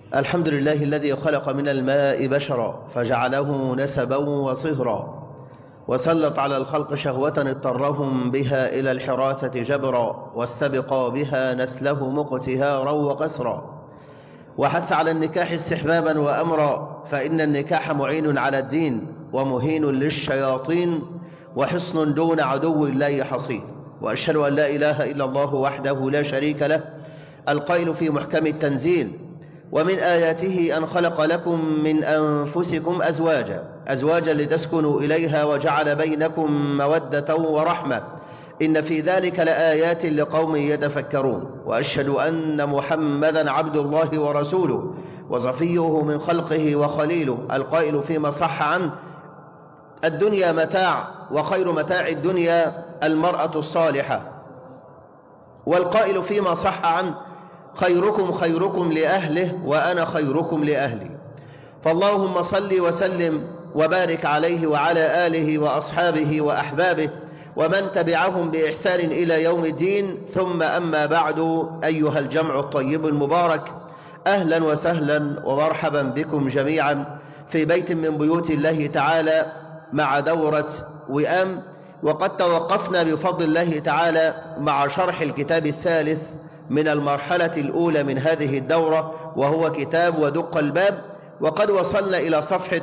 الحمد لله الذي خلق من الماء بشرا فجعله نسبا وصهرا وسلط على الخلق شهوة اضطرهم بها إلى الحراثة جبرا واستبقى بها نسله مقتهارا وقسرا وحث على النكاح استحبابا وأمرا فإن النكاح معين على الدين ومهين للشياطين وحصن دون عدو الله حصين وأشهد أن لا إله إلا الله وحده لا شريك له القائل في محكم التنزيل ومن آياته أن خلق لكم من أنفسكم أزواجا أزواجا لتسكنوا إليها وجعل بينكم مودة ورحمة إن في ذلك لآيات لقوم يتفكرون وأشهد أن محمدا عبد الله ورسوله وصفيه من خلقه وخليله القائل فيما صح عنه الدنيا متاع وخير متاع الدنيا المرأة الصالحة والقائل فيما صح عنه خيركم خيركم لأهله وأنا خيركم لأهلي فاللهم صل وسلم وبارك عليه وعلى آله وأصحابه وأحبابه ومن تبعهم بإحسان إلى يوم الدين ثم أما بعد أيها الجمع الطيب المبارك أهلا وسهلا ومرحبا بكم جميعا في بيت من بيوت الله تعالى مع دورة وئام وقد توقفنا بفضل الله تعالى مع شرح الكتاب الثالث من المرحلة الأولى من هذه الدورة وهو كتاب ودق الباب وقد وصلنا إلى صفحة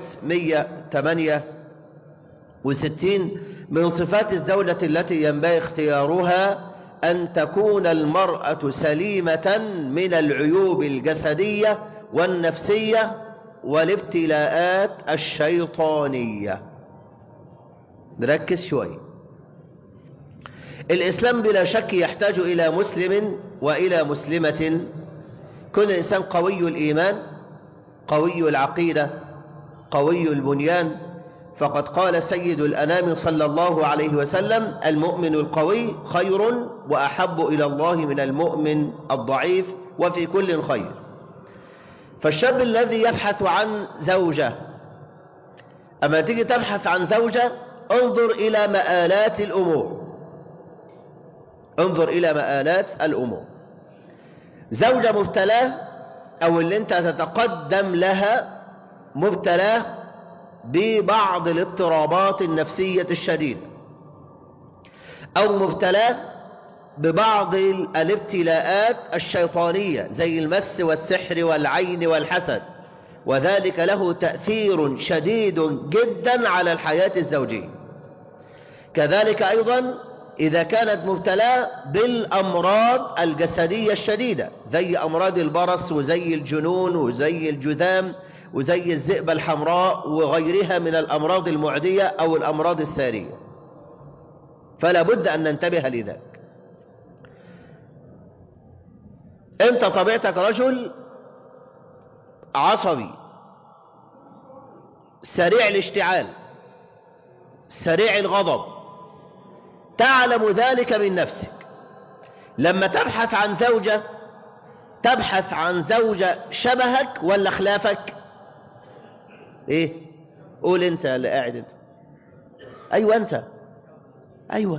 168 من صفات الزوجة التي ينبغي اختيارها أن تكون المرأة سليمة من العيوب الجسدية والنفسية والابتلاءات الشيطانية نركز شوي الإسلام بلا شك يحتاج إلى مسلم وإلى مسلمة كل إنسان قوي الإيمان قوي العقيدة قوي البنيان فقد قال سيد الأنام صلى الله عليه وسلم المؤمن القوي خير وأحب إلى الله من المؤمن الضعيف وفي كل خير فالشاب الذي يبحث عن زوجة أما تيجي تبحث عن زوجة انظر إلى مآلات الأمور انظر إلى مآلات الأمور زوجة مبتلاه أو اللي أنت تتقدم لها مبتلاه ببعض الاضطرابات النفسية الشديدة أو مبتلاه ببعض الابتلاءات الشيطانية زي المس والسحر والعين والحسد وذلك له تأثير شديد جدا على الحياة الزوجية كذلك أيضا إذا كانت مبتلاة بالأمراض الجسدية الشديدة زي أمراض البرص وزي الجنون وزي الجذام وزي الذئبة الحمراء وغيرها من الأمراض المعدية أو الأمراض السارية فلا بد أن ننتبه لذلك أنت طبيعتك رجل عصبي سريع الاشتعال سريع الغضب تعلم ذلك من نفسك لما تبحث عن زوجة تبحث عن زوجة شبهك ولا خلافك ايه قول انت اللي قاعد انت ايوه انت ايوه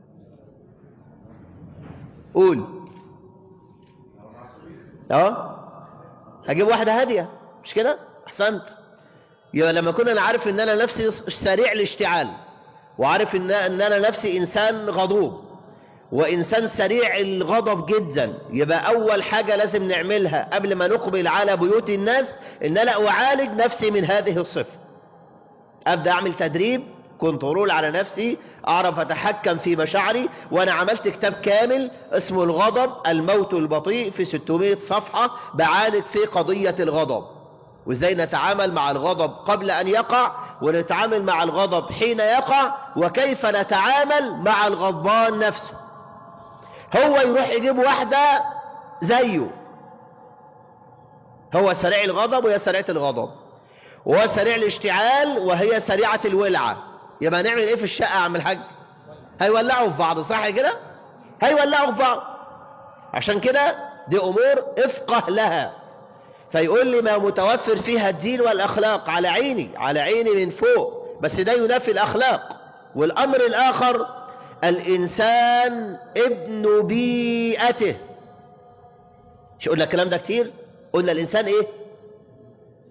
قول اه هجيب واحدة هادية مش كده احسنت يبقى لما كنا نعرف ان انا نفسي سريع الاشتعال وعارف ان ان انا نفسي انسان غضوب وانسان سريع الغضب جدا يبقى اول حاجة لازم نعملها قبل ما نقبل على بيوت الناس ان انا اعالج نفسي من هذه الصفة ابدأ اعمل تدريب كنترول على نفسي اعرف اتحكم في مشاعري وانا عملت كتاب كامل اسمه الغضب الموت البطيء في 600 صفحة بعالج في قضية الغضب وازاي نتعامل مع الغضب قبل ان يقع ونتعامل مع الغضب حين يقع وكيف نتعامل مع الغضبان نفسه هو يروح يجيب واحدة زيه هو سريع الغضب وهي سريعة الغضب وهو سريع الاشتعال وهي سريعة الولعة يبقى نعمل ايه في الشقة يا عم الحاج هيولعوا في بعض صح كده هيولعوا في بعض عشان كده دي امور افقه لها فيقول لي ما متوفر فيها الدين والأخلاق على عيني على عيني من فوق بس ده ينافي الأخلاق والأمر الآخر الإنسان ابن بيئته مش قلنا الكلام ده كتير قلنا الإنسان إيه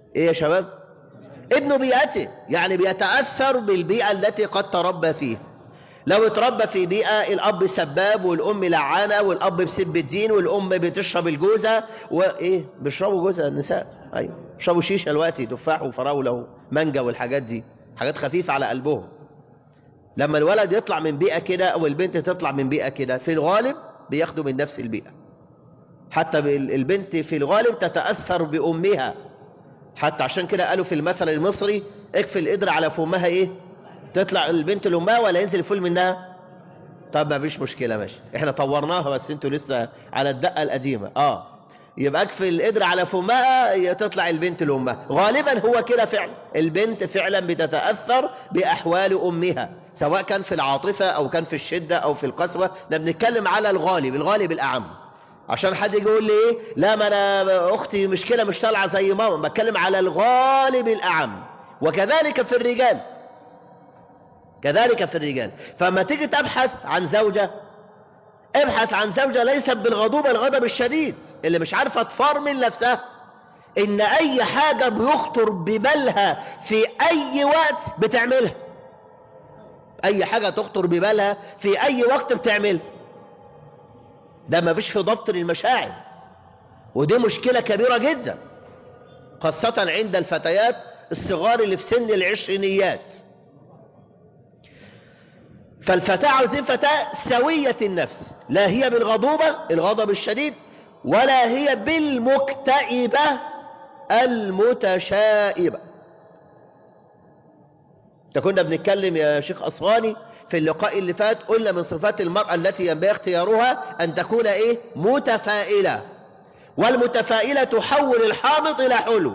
ايه يا شباب ابن بيئته يعني بيتأثر بالبيئة التي قد تربى فيها لو اتربى في بيئة الأب سباب والأم لعانة والأب بسب الدين والأم بتشرب الجوزة وإيه بيشربوا جوزة النساء أيوة بيشربوا شيشة دلوقتي تفاح وفراولة ومانجا والحاجات دي حاجات خفيفة على قلبهم لما الولد يطلع من بيئة كده أو البنت تطلع من بيئة كده في الغالب بياخدوا من نفس البيئة حتى البنت في الغالب تتأثر بأمها حتى عشان كده قالوا في المثل المصري اكفي القدر على فمها ايه تطلع البنت لامها ولا ينزل الفول منها طب ما فيش مشكله ماشي احنا طورناها بس انتوا لسه على الدقه القديمه اه يبقى اكفي القدر على فمها تطلع البنت لامها غالبا هو كده فعلا البنت فعلا بتتاثر باحوال امها سواء كان في العاطفه او كان في الشده او في القسوه ده بنتكلم على الغالب الغالب الاعم عشان حد يجي يقول لي ايه لا ما انا اختي مشكله مش طالعه زي ماما بتكلم على الغالب الاعم وكذلك في الرجال كذلك في الرجال فما تيجي تبحث عن زوجة ابحث عن زوجة ليست بالغضوبة الغضب الشديد اللي مش عارفة تفرمل نفسها ان اي حاجة بيخطر ببالها في اي وقت بتعملها اي حاجة تخطر ببالها في اي وقت بتعملها ده ما فيش في ضبط للمشاعر ودي مشكلة كبيرة جدا خاصة عند الفتيات الصغار اللي في سن العشرينيات فالفتاة عاوزين فتاة سوية النفس لا هي بالغضوبة الغضب الشديد ولا هي بالمكتئبة المتشائبة كنا بنتكلم يا شيخ أصغاني في اللقاء اللي فات قلنا من صفات المرأة التي ينبغي اختيارها أن تكون إيه متفائلة والمتفائلة تحول الحامض إلى حلو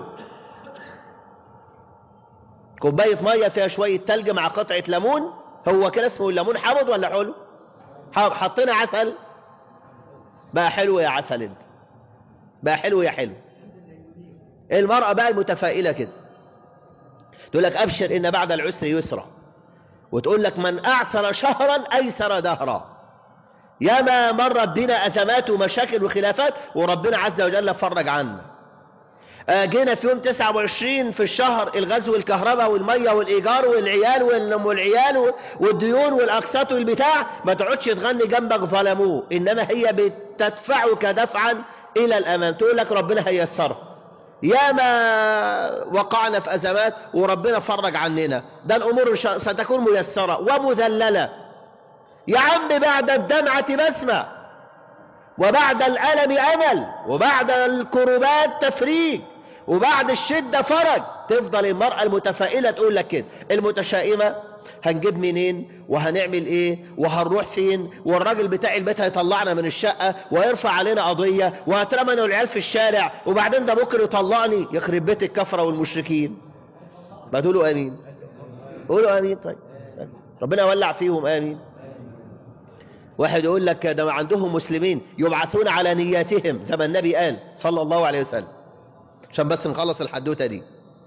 كوباية مية فيها شوية تلج مع قطعة ليمون هو كده اسمه الليمون حامض ولا حلو حطينا عسل بقى حلو يا عسل انت بقى حلو يا حلو المرأة بقى المتفائلة كده تقول لك أبشر إن بعد العسر يسرا وتقول لك من أعسر شهرا أيسر دهرا ياما مرت بنا أزمات ومشاكل وخلافات وربنا عز وجل فرج عنا جينا في يوم 29 في الشهر الغزو الكهرباء والمية والإيجار والعيال والعيال والديون والأقساط والبتاع ما تقعدش تغني جنبك ظلموه إنما هي بتدفعك دفعا إلى الأمام تقول لك ربنا هيسرها يا ما وقعنا في أزمات وربنا فرج عننا ده الأمور ستكون ميسرة ومذللة يا عم بعد الدمعة بسمة وبعد الألم أمل وبعد الكربات تفريج وبعد الشدة فرج تفضل المرأة المتفائلة تقول لك كده المتشائمة هنجيب منين وهنعمل ايه وهنروح فين والراجل بتاع البيت هيطلعنا من الشقة ويرفع علينا قضية وهترمى انا والعيال في الشارع وبعدين ده ممكن يطلقني يخرب بيت الكفرة والمشركين ما تقولوا امين قولوا امين طيب ربنا يولع فيهم امين واحد يقول لك ده عندهم مسلمين يبعثون على نياتهم زي ما النبي قال صلى الله عليه وسلم عشان بس نخلص الحدوتة دي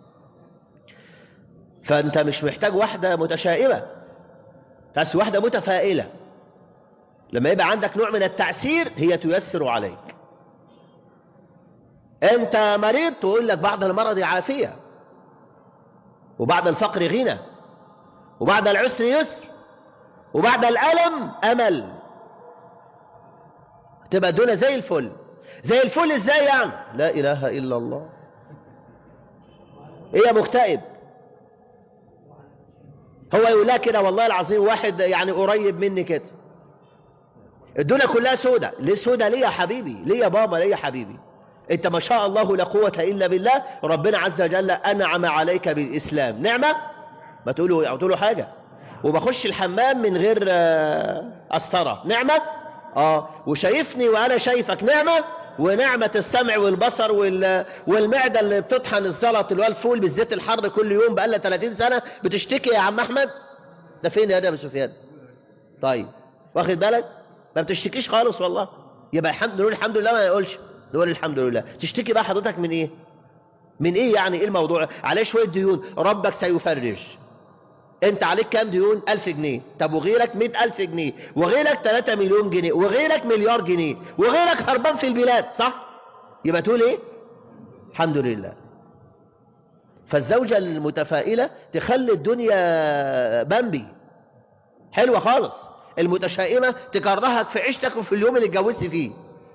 فانت مش محتاج واحدة متشائمة بس واحدة متفائلة لما يبقى عندك نوع من التعسير هي تيسر عليك انت مريض تقول لك بعد المرض عافية وبعد الفقر غنى وبعد العسر يسر وبعد الألم أمل تبقى الدنيا زي الفل زي الفل ازاي يعني لا إله إلا الله ايه مكتئب هو يقول لها كده والله العظيم واحد يعني قريب مني كده الدنيا كلها سودة ليه سودة ليه يا حبيبي ليه يا بابا ليه يا حبيبي انت ما شاء الله لا قوة الا بالله ربنا عز وجل انعم عليك بالاسلام نعمة ما تقولوا تقولوا حاجة وبخش الحمام من غير أسطرة نعمة اه وشايفني وانا شايفك نعمة ونعمة السمع والبصر وال... والمعدة اللي بتطحن الزلط اللي هو الفول بالزيت الحر كل يوم بقالها 30 سنة بتشتكي يا عم احمد ده فين يا ابو سفيان طيب واخد بالك ما بتشتكيش خالص والله يبقى الحمد نقول الحمد لله ما يقولش نقول الحمد لله تشتكي بقى حضرتك من ايه من ايه يعني ايه الموضوع عليه شوية ديون ربك سيفرج انت عليك كام ديون ألف جنيه طب وغيرك مئة ألف جنيه وغيرك تلاتة مليون جنيه وغيرك مليار جنيه وغيرك هربان في البلاد صح يبقى تقول ايه الحمد لله فالزوجة المتفائلة تخلي الدنيا بامبي حلوة خالص المتشائمة تكرهك في عيشتك وفي اليوم اللي اتجوزت فيه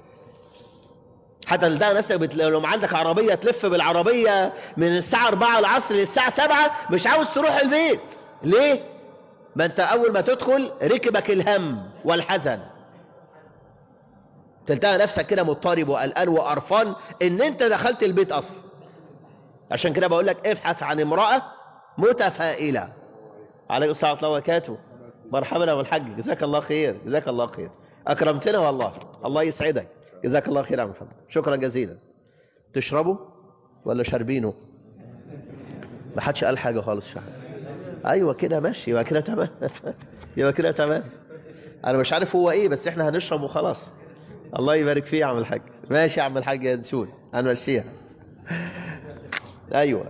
حتى تلاقي نفسك بت... لو عندك عربية تلف بالعربية من الساعة 4 العصر للساعة 7 مش عاوز تروح البيت ليه؟ ما انت اول ما تدخل ركبك الهم والحزن تلتقى نفسك كده مضطرب وقلقان وقرفان ان انت دخلت البيت اصلا عشان كده بقول لك ابحث عن امرأة متفائلة عليكم السلام ورحمة الله وبركاته مرحبا يا ابو الحاج جزاك الله خير جزاك الله خير اكرمتنا والله الله يسعدك جزاك الله خير يا محمد شكرا جزيلا تشربوا ولا شاربينه ما حدش قال حاجه خالص شحن. ايوه كده ماشي يبقى كده تمام يبقى كده تمام انا مش عارف هو ايه بس احنا هنشرب وخلاص الله يبارك فيه يا عم الحاج ماشي يا عم الحاج يا نسون هنمشيها ايوه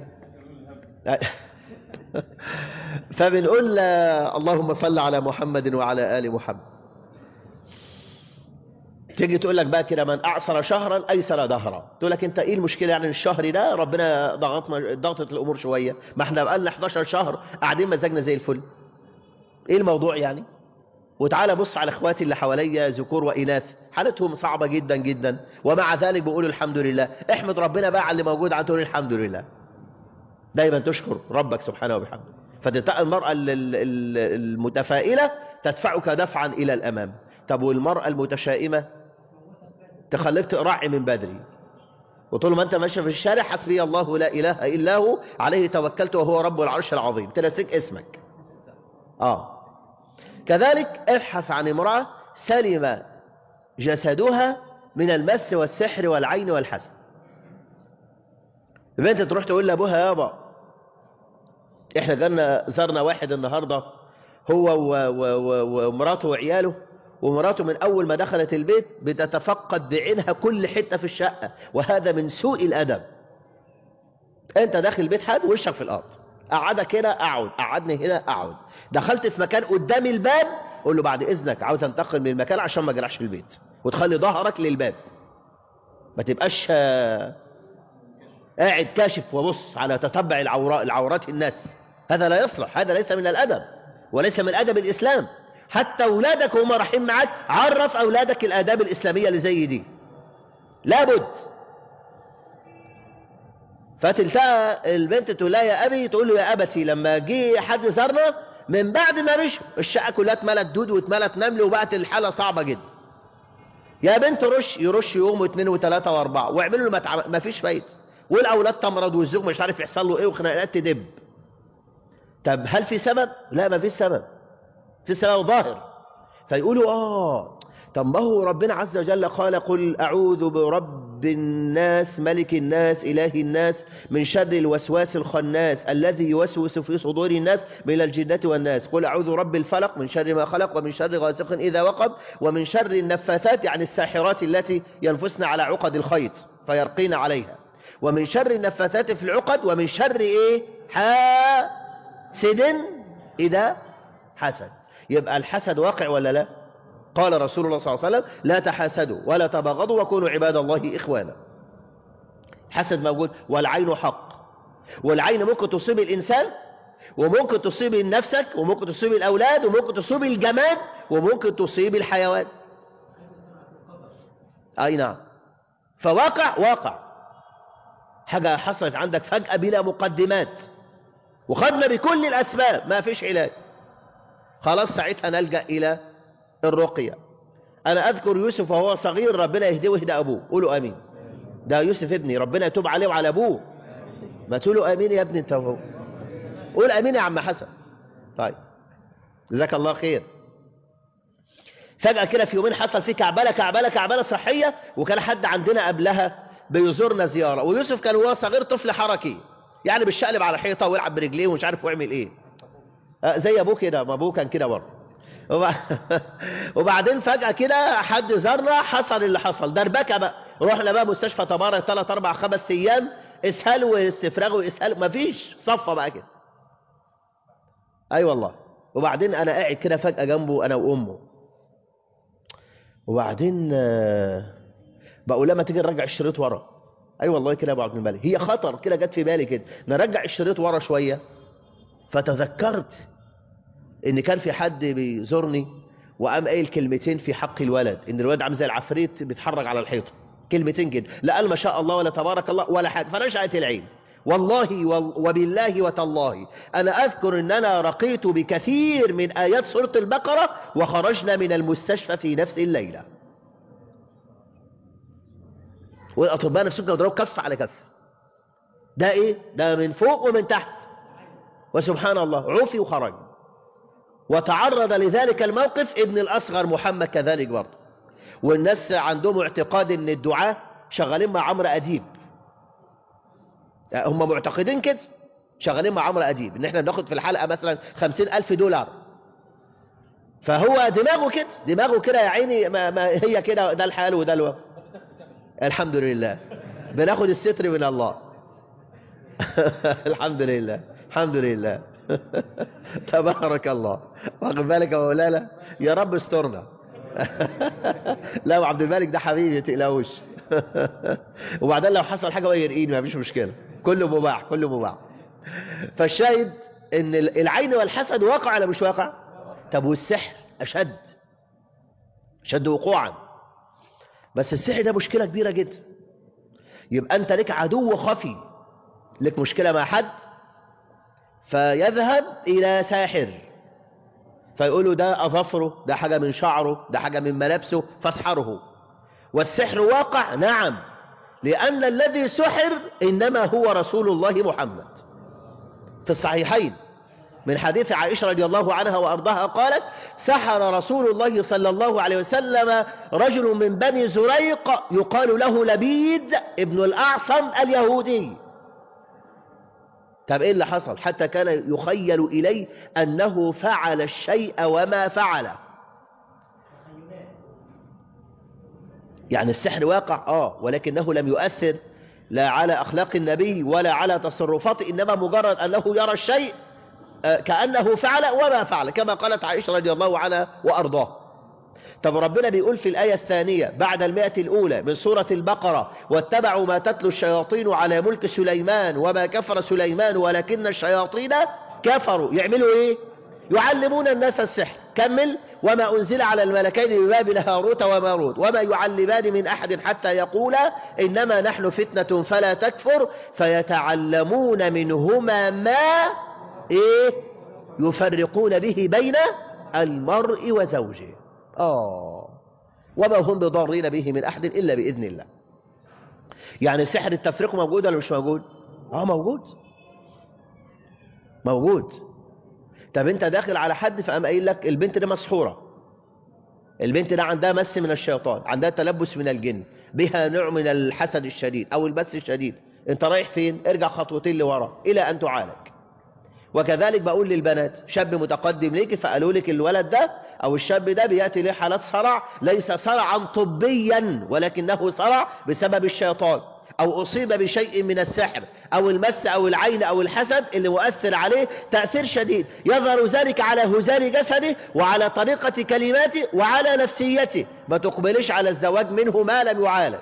فبنقول اللهم صل على محمد وعلى ال محمد تيجي تقول لك بقى كده من اعصر شهرا ايسر دهرا تقول لك انت ايه المشكله يعني الشهر ده ربنا ضغطنا ضغطت الامور شويه ما احنا بقالنا 11 شهر قاعدين مزاجنا زي الفل ايه الموضوع يعني وتعالى بص على اخواتي اللي حواليا ذكور واناث حالتهم صعبه جدا جدا ومع ذلك بيقولوا الحمد لله احمد ربنا بقى على اللي موجود عن تقول الحمد لله دايما تشكر ربك سبحانه وبحمده فتلتقى المراه المتفائله تدفعك دفعا الى الامام طب والمراه المتشائمه تخليك تقرع من بدري وطول ما انت ماشي في الشارع حسبي الله لا اله الا هو عليه توكلت وهو رب العرش العظيم تنسيك اسمك اه كذلك ابحث عن امرأة سلم جسدها من المس والسحر والعين والحسد البنت تروح تقول لابوها يابا احنا جالنا زرنا واحد النهارده هو ومراته وعياله ومراته من أول ما دخلت البيت بتتفقد بعينها كل حتة في الشقة وهذا من سوء الأدب أنت داخل البيت حد وشك في الأرض قعدك هنا أقعد قعدني هنا أقعد دخلت في مكان قدام الباب قول له بعد إذنك عاوز أنتقل من المكان عشان ما أجرحش في البيت وتخلي ظهرك للباب ما تبقاش قاعد كاشف وبص على تتبع العوراء العورات الناس هذا لا يصلح هذا ليس من الأدب وليس من أدب الإسلام حتى أولادك وهم رايحين معاك عرف أولادك الآداب الإسلامية اللي زي دي لابد فتلتقى البنت تقول لها يا أبي تقول له يا أبتي لما جه حد زارنا من بعد ما مشوا الشقة كلها اتملت دود واتملت نمل وبقت الحالة صعبة جدا يا بنت رش يرش يوم واثنين وثلاثة واربعة واعملوا له ما, تعم... ما فيش فايدة والأولاد تمرض والزوج مش عارف يحصل له ايه وخناقات تدب طب هل في سبب؟ لا ما فيش سبب في سبب ظاهر فيقولوا آه طب ما هو ربنا عز وجل قال قل أعوذ برب الناس ملك الناس إله الناس من شر الوسواس الخناس الذي يوسوس في صدور الناس من الجنة والناس قل أعوذ رب الفلق من شر ما خلق ومن شر غاسق إذا وقب ومن شر النفاثات يعني الساحرات التي ينفسن على عقد الخيط فيرقين عليها ومن شر النفاثات في العقد ومن شر إيه حاسد إذا حسد يبقى الحسد واقع ولا لا قال رسول الله صلى الله عليه وسلم لا تحاسدوا ولا تبغضوا وكونوا عباد الله إخوانا حسد موجود والعين حق والعين ممكن تصيب الإنسان وممكن تصيب نفسك وممكن تصيب الأولاد وممكن تصيب الجماد وممكن تصيب الحيوان أي نعم فواقع واقع حاجة حصلت عندك فجأة بلا مقدمات وخدنا بكل الأسباب ما فيش علاج خلاص ساعتها نلجأ إلى الرقية أنا أذكر يوسف وهو صغير ربنا يهديه ويهدى أبوه قولوا أمين ده يوسف ابني ربنا يتوب عليه وعلى أبوه ما تقولوا أمين يا ابني أنت وهو قول أمين يا عم حسن طيب جزاك الله خير فجأة كده في يومين حصل فيه كعبلة كعبلة كعبلة صحية وكان حد عندنا قبلها بيزورنا زيارة ويوسف كان وهو صغير طفل حركي يعني بالشقلب على حيطة ويلعب برجليه ومش عارف يعمل ايه زي ابوه كده ما ابوه كان كده برضه وبعدين فجأة كده حد زارنا حصل اللي حصل دربكة بقى رحنا بقى مستشفى تبارك ثلاث اربع خمس ايام اسهال واستفراغ واسهال مفيش صفة بقى كده اي أيوة والله وبعدين انا قاعد كده فجأة جنبه انا وامه وبعدين بقول لما تيجي نرجع الشريط ورا اي أيوة والله كده يا ابو عبد الملك هي خطر كده جت في بالي كده نرجع الشريط ورا شويه فتذكرت ان كان في حد بيزورني وقام قايل كلمتين في حق الولد ان الولد عامل زي العفريت بيتحرك على الحيطه كلمتين كده لا قال ما شاء الله ولا تبارك الله ولا حاجه فنشأت العين والله وبالله وتالله أنا أذكر أن أنا رقيت بكثير من آيات سورة البقرة وخرجنا من المستشفى في نفس الليلة والأطباء نفسهم كانوا يضربوا كف على كف ده إيه؟ ده من فوق ومن تحت وسبحان الله عوفي وخرج وتعرض لذلك الموقف ابن الأصغر محمد كذلك برضه والناس عندهم اعتقاد ان الدعاة شغالين مع عمرو أديب هم معتقدين كده شغالين مع عمرو أديب ان احنا بناخد في الحلقة مثلا خمسين ألف دولار فهو دماغه كده دماغه كده يا عيني ما, ما هي كده ده الحال وده الوقت الحمد لله بناخد الستر من الله الحمد لله الحمد لله تبارك الله واخد بالك يا مولانا يا رب استرنا لا ابو عبد الملك ده حبيبي ما تقلقوش وبعدين لو حصل حاجه يرقيني ما فيش مشكله كله مباح كله مباح فالشاهد ان العين والحسد واقع ولا مش واقع طب والسحر اشد اشد وقوعا بس السحر ده مشكله كبيره جدا يبقى انت لك عدو خفي لك مشكله مع حد فيذهب الى ساحر فيقولوا ده أظفره ده حاجة من شعره ده حاجة من ملابسه فاسحره والسحر واقع نعم لأن الذي سحر إنما هو رسول الله محمد في الصحيحين من حديث عائشة رضي الله عنها وأرضاها قالت سحر رسول الله صلى الله عليه وسلم رجل من بني زريق يقال له لبيد ابن الأعصم اليهودي طب ايه اللي حصل حتى كان يخيل اليه انه فعل الشيء وما فعله يعني السحر واقع اه ولكنه لم يؤثر لا على اخلاق النبي ولا على تصرفاته انما مجرد انه يرى الشيء آه كانه فعل وما فعل كما قالت عائشه رضي الله عنها وارضاه طب ربنا بيقول في الآية الثانية بعد المئة الأولى من سورة البقرة واتبعوا ما تتلو الشياطين على ملك سليمان وما كفر سليمان ولكن الشياطين كفروا يعملوا إيه؟ يعلمون الناس السحر كمل وما أنزل على الملكين ببابل هاروت وماروت وما يعلمان من أحد حتى يقولا إنما نحن فتنة فلا تكفر فيتعلمون منهما ما إيه؟ يفرقون به بين المرء وزوجه آه وما هم بضارين به من أحد إلا بإذن الله يعني سحر التفريق موجود ولا مش موجود آه موجود موجود طب انت داخل على حد فقام قايل لك البنت دي مسحورة البنت دي عندها مس من الشيطان عندها تلبس من الجن بها نوع من الحسد الشديد أو البس الشديد انت رايح فين ارجع خطوتين لورا إلى أن تعالج وكذلك بقول للبنات شاب متقدم ليك فقالوا لك الولد ده أو الشاب ده بيأتي له حالات صرع ليس صرعا طبيا ولكنه صرع بسبب الشيطان أو أصيب بشيء من السحر أو المس أو العين أو الحسد اللي مؤثر عليه تأثير شديد يظهر ذلك على هزال جسده وعلى طريقة كلماته وعلى نفسيته ما تقبلش على الزواج منه ما لم يعالج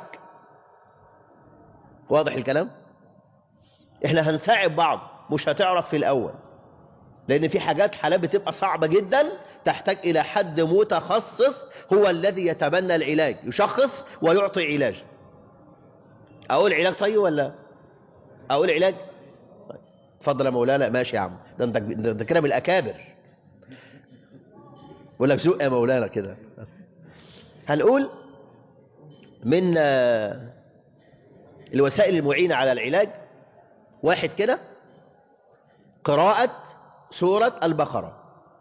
واضح الكلام؟ احنا هنساعد بعض مش هتعرف في الأول لأن في حاجات حالات بتبقى صعبة جدا تحتاج إلى حد متخصص هو الذي يتبنى العلاج يشخص ويعطي علاج أقول علاج طيب ولا أقول علاج اتفضل يا مولانا ماشي يا عم ده انت ده انت كده من الأكابر بقول لك زق يا مولانا كده هنقول من الوسائل المعينة على العلاج واحد كده قراءة سورة البقرة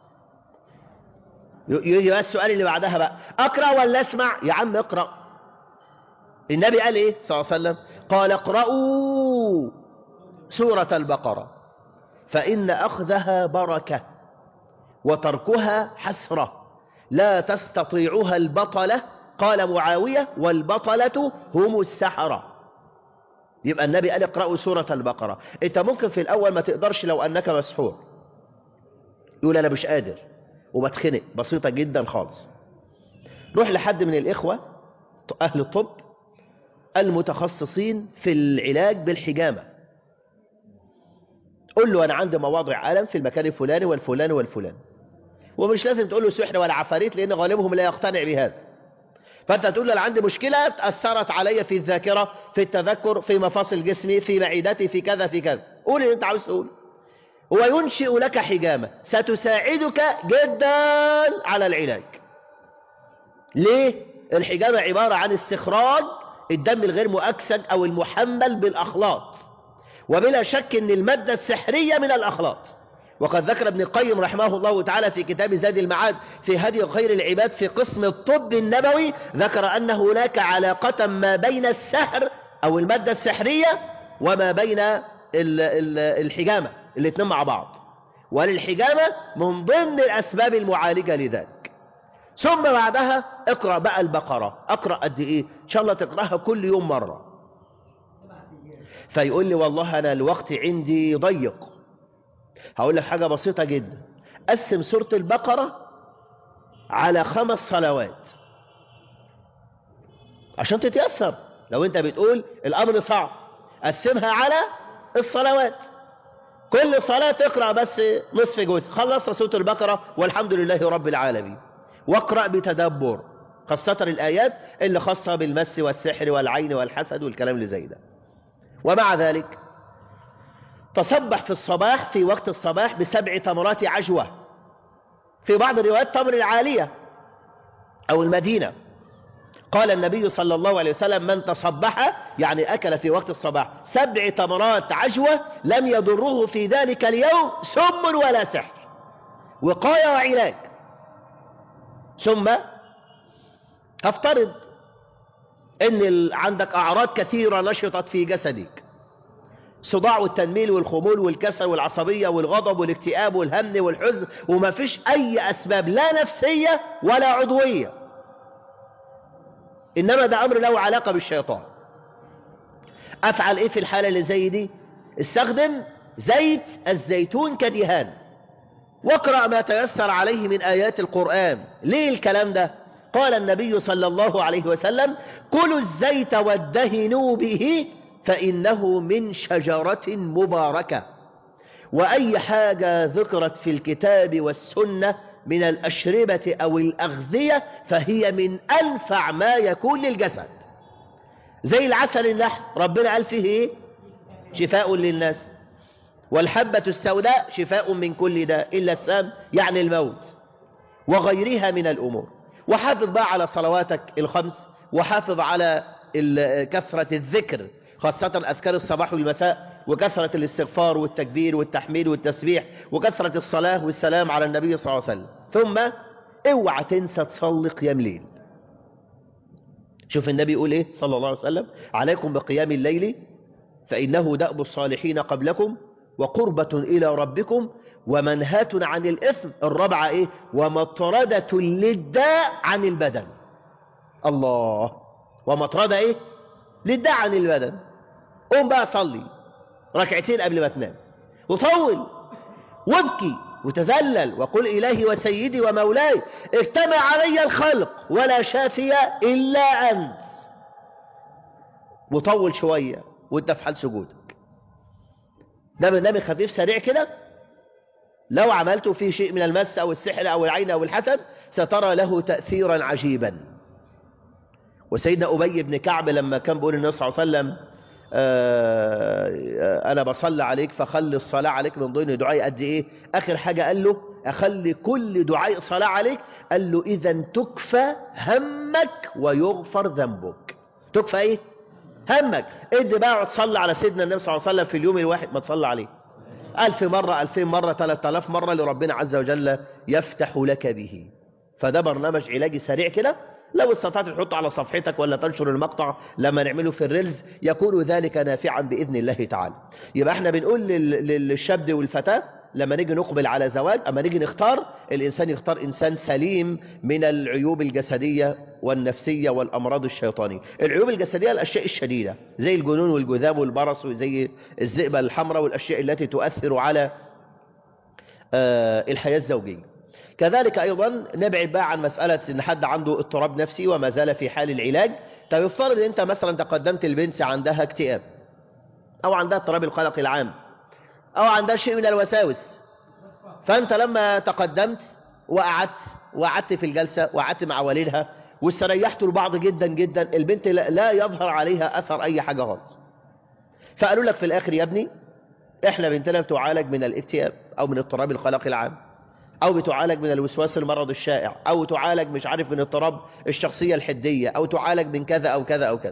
يجي بقى السؤال اللي بعدها بقى أقرأ ولا أسمع يا عم اقرأ النبي قال إيه صلى الله عليه وسلم قال اقرأوا سورة البقرة فإن أخذها بركة وتركها حسرة لا تستطيعها البطلة قال معاوية والبطلة هم السحرة يبقى النبي قال اقرأوا سورة البقرة انت ممكن في الأول ما تقدرش لو أنك مسحور يقول أنا مش قادر وبتخنق بسيطة جدا خالص روح لحد من الإخوة أهل الطب المتخصصين في العلاج بالحجامة قل له أنا عندي مواضع ألم في المكان الفلاني والفلاني والفلاني ومش لازم تقول له سحر ولا عفاريت لأن غالبهم لا يقتنع بهذا فأنت تقول له أنا عندي مشكلة أثرت علي في الذاكرة في التذكر في مفاصل جسمي في معدتي في كذا في كذا قول اللي أنت عاوز تقول هو ينشئ لك حجامة ستساعدك جدا على العلاج ليه؟ الحجامة عبارة عن استخراج الدم الغير مؤكسد أو المحمل بالأخلاط وبلا شك أن المادة السحرية من الأخلاط وقد ذكر ابن القيم رحمه الله تعالى في كتاب زاد المعاد في هدي خير العباد في قسم الطب النبوي ذكر أن هناك علاقة ما بين السحر أو المادة السحرية وما بين الحجامة الاثنين مع بعض وللحجامة من ضمن الأسباب المعالجة لذلك ثم بعدها اقرأ بقى البقرة اقرأ قد ايه ان شاء الله تقرأها كل يوم مرة فيقول لي والله انا الوقت عندي ضيق هقول لك حاجة بسيطة جدا قسم سورة البقرة على خمس صلوات عشان تتيسر لو انت بتقول الامر صعب قسمها على الصلوات كل صلاة تقرأ بس نصف جزء خلصت سورة البقرة والحمد لله رب العالمين واقرأ بتدبر خاصة الآيات اللي خاصة بالمس والسحر والعين والحسد والكلام اللي زي ده ومع ذلك تصبح في الصباح في وقت الصباح بسبع تمرات عجوة في بعض الروايات تمر العالية أو المدينة قال النبي صلى الله عليه وسلم من تصبح يعني أكل في وقت الصباح سبع تمرات عجوة لم يضره في ذلك اليوم سم ولا سحر وقاية وعلاج ثم هفترض ان عندك اعراض كثيرة نشطت في جسدك صداع والتنميل والخمول والكسل والعصبية والغضب والاكتئاب والهم والحزن وما فيش اي اسباب لا نفسية ولا عضوية انما ده امر له علاقة بالشيطان افعل ايه في الحالة اللي زي دي استخدم زيت الزيتون كدهان واقرأ ما تيسر عليه من آيات القرآن ليه الكلام ده قال النبي صلى الله عليه وسلم كلوا الزيت وادهنوا به فإنه من شجرة مباركة وأي حاجة ذكرت في الكتاب والسنة من الأشربة أو الأغذية فهي من أنفع ما يكون للجسد زي العسل النحل ربنا قال فيه إيه؟ شفاء للناس والحبة السوداء شفاء من كل داء إلا السام يعني الموت وغيرها من الأمور وحافظ بقى على صلواتك الخمس وحافظ على كثرة الذكر خاصة أذكار الصباح والمساء وكثرة الاستغفار والتكبير والتحميد والتسبيح وكثرة الصلاة والسلام على النبي صلى الله عليه وسلم ثم اوعى تنسى تصلي قيام ليل شوف النبي يقول ايه صلى الله عليه وسلم عليكم بقيام الليل فإنه دأب الصالحين قبلكم وقربة إلى ربكم ومنهاة عن الإثم الرابعة إيه ومطردة للداء عن البدن الله ومطردة إيه للداء عن البدن قوم بقى صلي ركعتين قبل ما تنام وطول وابكي وتذلل وقل إلهي وسيدي ومولاي اجتمع علي الخلق ولا شافي إلا أنت وطول شوية وانت في حال سجودك ده برنامج خفيف سريع كده لو عملت فيه شيء من المس أو السحر أو العين أو الحسد سترى له تأثيرا عجيبا وسيدنا أبي بن كعب لما كان بيقول النبي صلى الله عليه وسلم آه أنا بصلي عليك فخلي الصلاة عليك من ضمن دعائي قد إيه آخر حاجة قال له أخلي كل دعاء صلاة عليك قال له إذا تكفى همك ويغفر ذنبك تكفى إيه همك ادي بقى تصلي على سيدنا النبي صلى الله عليه وسلم في اليوم الواحد ما تصلي عليه ألف مرة ألفين مرة ثلاثة آلاف مرة لربنا عز وجل يفتح لك به فده برنامج علاجي سريع كده لو استطعت تحطه على صفحتك ولا تنشر المقطع لما نعمله في الريلز يكون ذلك نافعا بإذن الله تعالى يبقى احنا بنقول للشاب والفتاة لما نيجي نقبل على زواج أما نيجي نختار الإنسان يختار إنسان سليم من العيوب الجسدية والنفسية والأمراض الشيطانية العيوب الجسدية الأشياء الشديدة زي الجنون والجذام والبرص وزي الذئبة الحمراء والأشياء التي تؤثر على الحياة الزوجية كذلك أيضا نبعد بقى عن مسألة أن حد عنده اضطراب نفسي وما زال في حال العلاج طب يفترض انت مثلا تقدمت البنت عندها اكتئاب او عندها اضطراب القلق العام او عندها شيء من الوساوس فانت لما تقدمت وقعدت وقعدت في الجلسة وقعدت مع والدها واستريحتوا لبعض جدا جدا البنت لا يظهر عليها اثر اي حاجة خالص فقالوا لك في الاخر يا ابني احنا بنتنا بتعالج من الاكتئاب او من اضطراب القلق العام او بتعالج من الوسواس المرض الشائع او تعالج مش عارف من اضطراب الشخصية الحدية او تعالج من كذا او كذا او كذا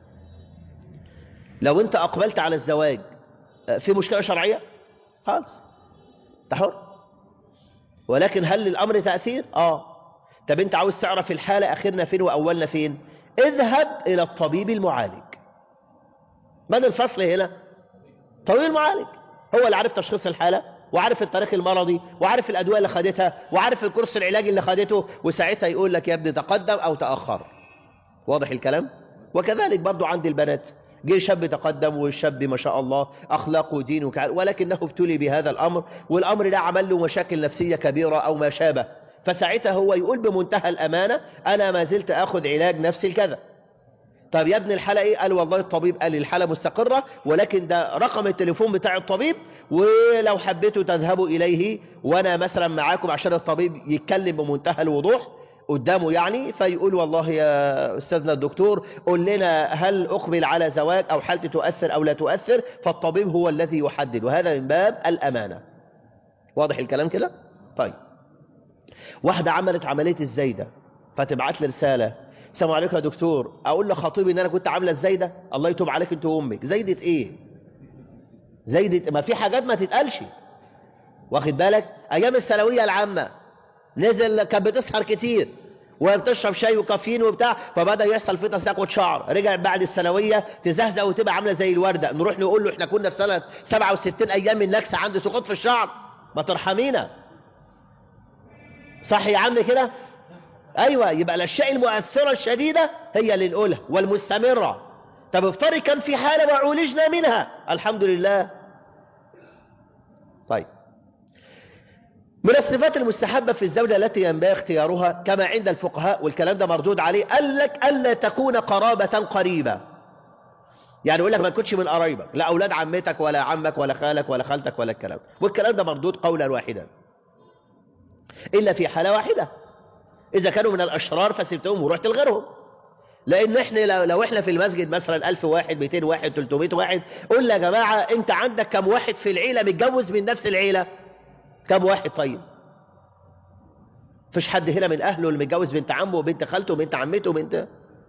لو انت اقبلت على الزواج في مشكلة شرعية خالص تحر ولكن هل للامر تأثير اه طب انت عاوز تعرف الحالة اخرنا فين واولنا فين اذهب الى الطبيب المعالج من الفصل هنا طبيب المعالج هو اللي عارف تشخيص الحالة وعارف التاريخ المرضي وعارف الأدوية اللي خدتها وعارف الكورس العلاجي اللي خدته وساعتها يقول لك يا ابني تقدم أو تأخر واضح الكلام وكذلك برضو عند البنات جه شاب تقدم والشاب ما شاء الله أخلاقه ودينه وكعال ولكنه ابتلي بهذا الأمر والأمر ده عمل له مشاكل نفسية كبيرة أو ما شابه فساعتها هو يقول بمنتهى الأمانة أنا ما زلت أخذ علاج نفسي الكذا طب يا ابن الحالة ايه قال والله الطبيب قال لي الحالة مستقرة ولكن ده رقم التليفون بتاع الطبيب ولو حبيتوا تذهبوا إليه وأنا مثلا معاكم عشان الطبيب يتكلم بمنتهى الوضوح قدامه يعني فيقول والله يا أستاذنا الدكتور قل لنا هل أقبل على زواج أو حالتي تؤثر أو لا تؤثر فالطبيب هو الذي يحدد وهذا من باب الأمانة واضح الكلام كده طيب واحدة عملت عملية الزايدة فتبعت لي رسالة السلام عليكم يا دكتور اقول لخطيبي ان انا كنت عامله الزايده الله يتوب عليك انت وامك زايده ايه زايده ما في حاجات ما تتقالش واخد بالك ايام الثانويه العامه نزل كانت بتسهر كتير وبتشرب شاي وكافيين وبتاع فبدا يحصل فيه تساقط شعر رجع بعد الثانويه تزهزه وتبقى عامله زي الورده نروح نقول له احنا كنا في سنه 67 ايام النكسه عندي سقوط في الشعر ما ترحمينا صح يا عم كده ايوه يبقى الاشياء المؤثره الشديده هي اللي نقولها والمستمره طب افترض كان في حاله وعولجنا منها الحمد لله طيب من الصفات المستحبة في الزوجة التي ينبغي اختيارها كما عند الفقهاء والكلام ده مردود عليه قال لك ألا تكون قرابة قريبة يعني يقول لك ما تكونش من قرايبك لا أولاد عمتك ولا عمك ولا خالك ولا خالتك ولا الكلام والكلام ده مردود قولا واحدا إلا في حالة واحدة إذا كانوا من الأشرار فسبتهم ورحت لغيرهم لأن إحنا لو إحنا في المسجد مثلا ألف واحد 200 واحد 300 واحد قول يا جماعة أنت عندك كم واحد في العيلة متجوز من نفس العيلة كم واحد طيب فيش حد هنا من أهله اللي متجوز بنت عمه وبنت خالته وبنت عمته وبنت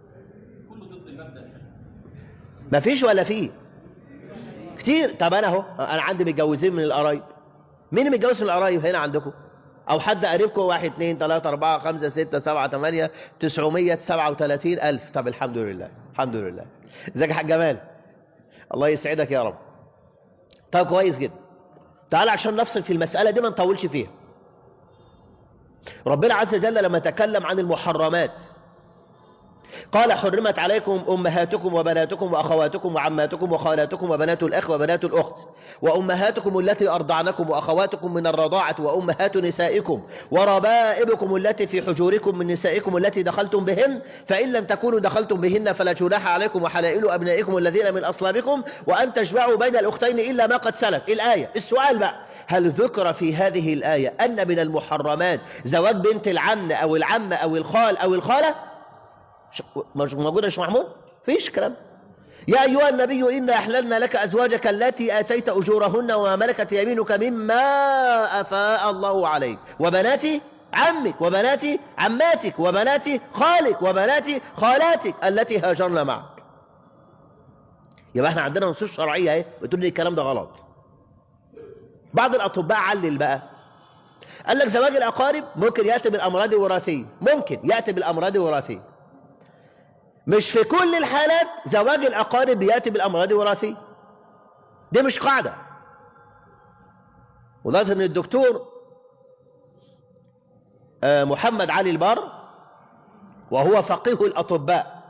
ما فيش ولا فيه كتير طب أنا أهو أنا عندي متجوزين من القرايب مين متجوز من القرايب هنا عندكم أو حد قريبكم واحد اثنين ثلاثة أربعة خمسة ستة سبعة ثمانية تسعمية سبعة وثلاثين ألف طب الحمد لله الحمد لله ازيك يا حاج جمال الله يسعدك يا رب طب كويس جدا تعال عشان نفصل في المسألة دي ما نطولش فيها ربنا عز وجل لما تكلم عن المحرمات قال حرمت عليكم أمهاتكم وبناتكم وأخواتكم وعماتكم وخالاتكم وبنات الأخ وبنات الأخت وأمهاتكم التي أرضعنكم وأخواتكم من الرضاعة وأمهات نسائكم وربائبكم التي في حجوركم من نسائكم التي دخلتم بهن فإن لم تكونوا دخلتم بهن فلا جناح عليكم وحلائل أبنائكم الذين من أصلابكم وأن تجمعوا بين الأختين إلا ما قد سلف الآية السؤال بقى هل ذكر في هذه الآية أن من المحرمات زواج بنت العم أو العم أو الخال أو الخالة مش موجودة مش محمود فيش كلام يا أيها النبي إنا أحللنا لك أزواجك التي آتيت أجورهن وما ملكت يمينك مما أفاء الله عليك وبنات عمك وبنات عماتك وبنات خالك وبنات خالاتك التي هاجرن معك يبقى احنا عندنا نصوص شرعية اهي بتقول لي الكلام ده غلط بعض الأطباء علل بقى قال لك زواج الأقارب ممكن يأتي بالأمراض الوراثية ممكن يأتي بالأمراض الوراثية مش في كل الحالات زواج الأقارب بيأتي بالأمراض الوراثية دي مش قاعدة وضعت ان الدكتور محمد علي البار وهو فقيه الأطباء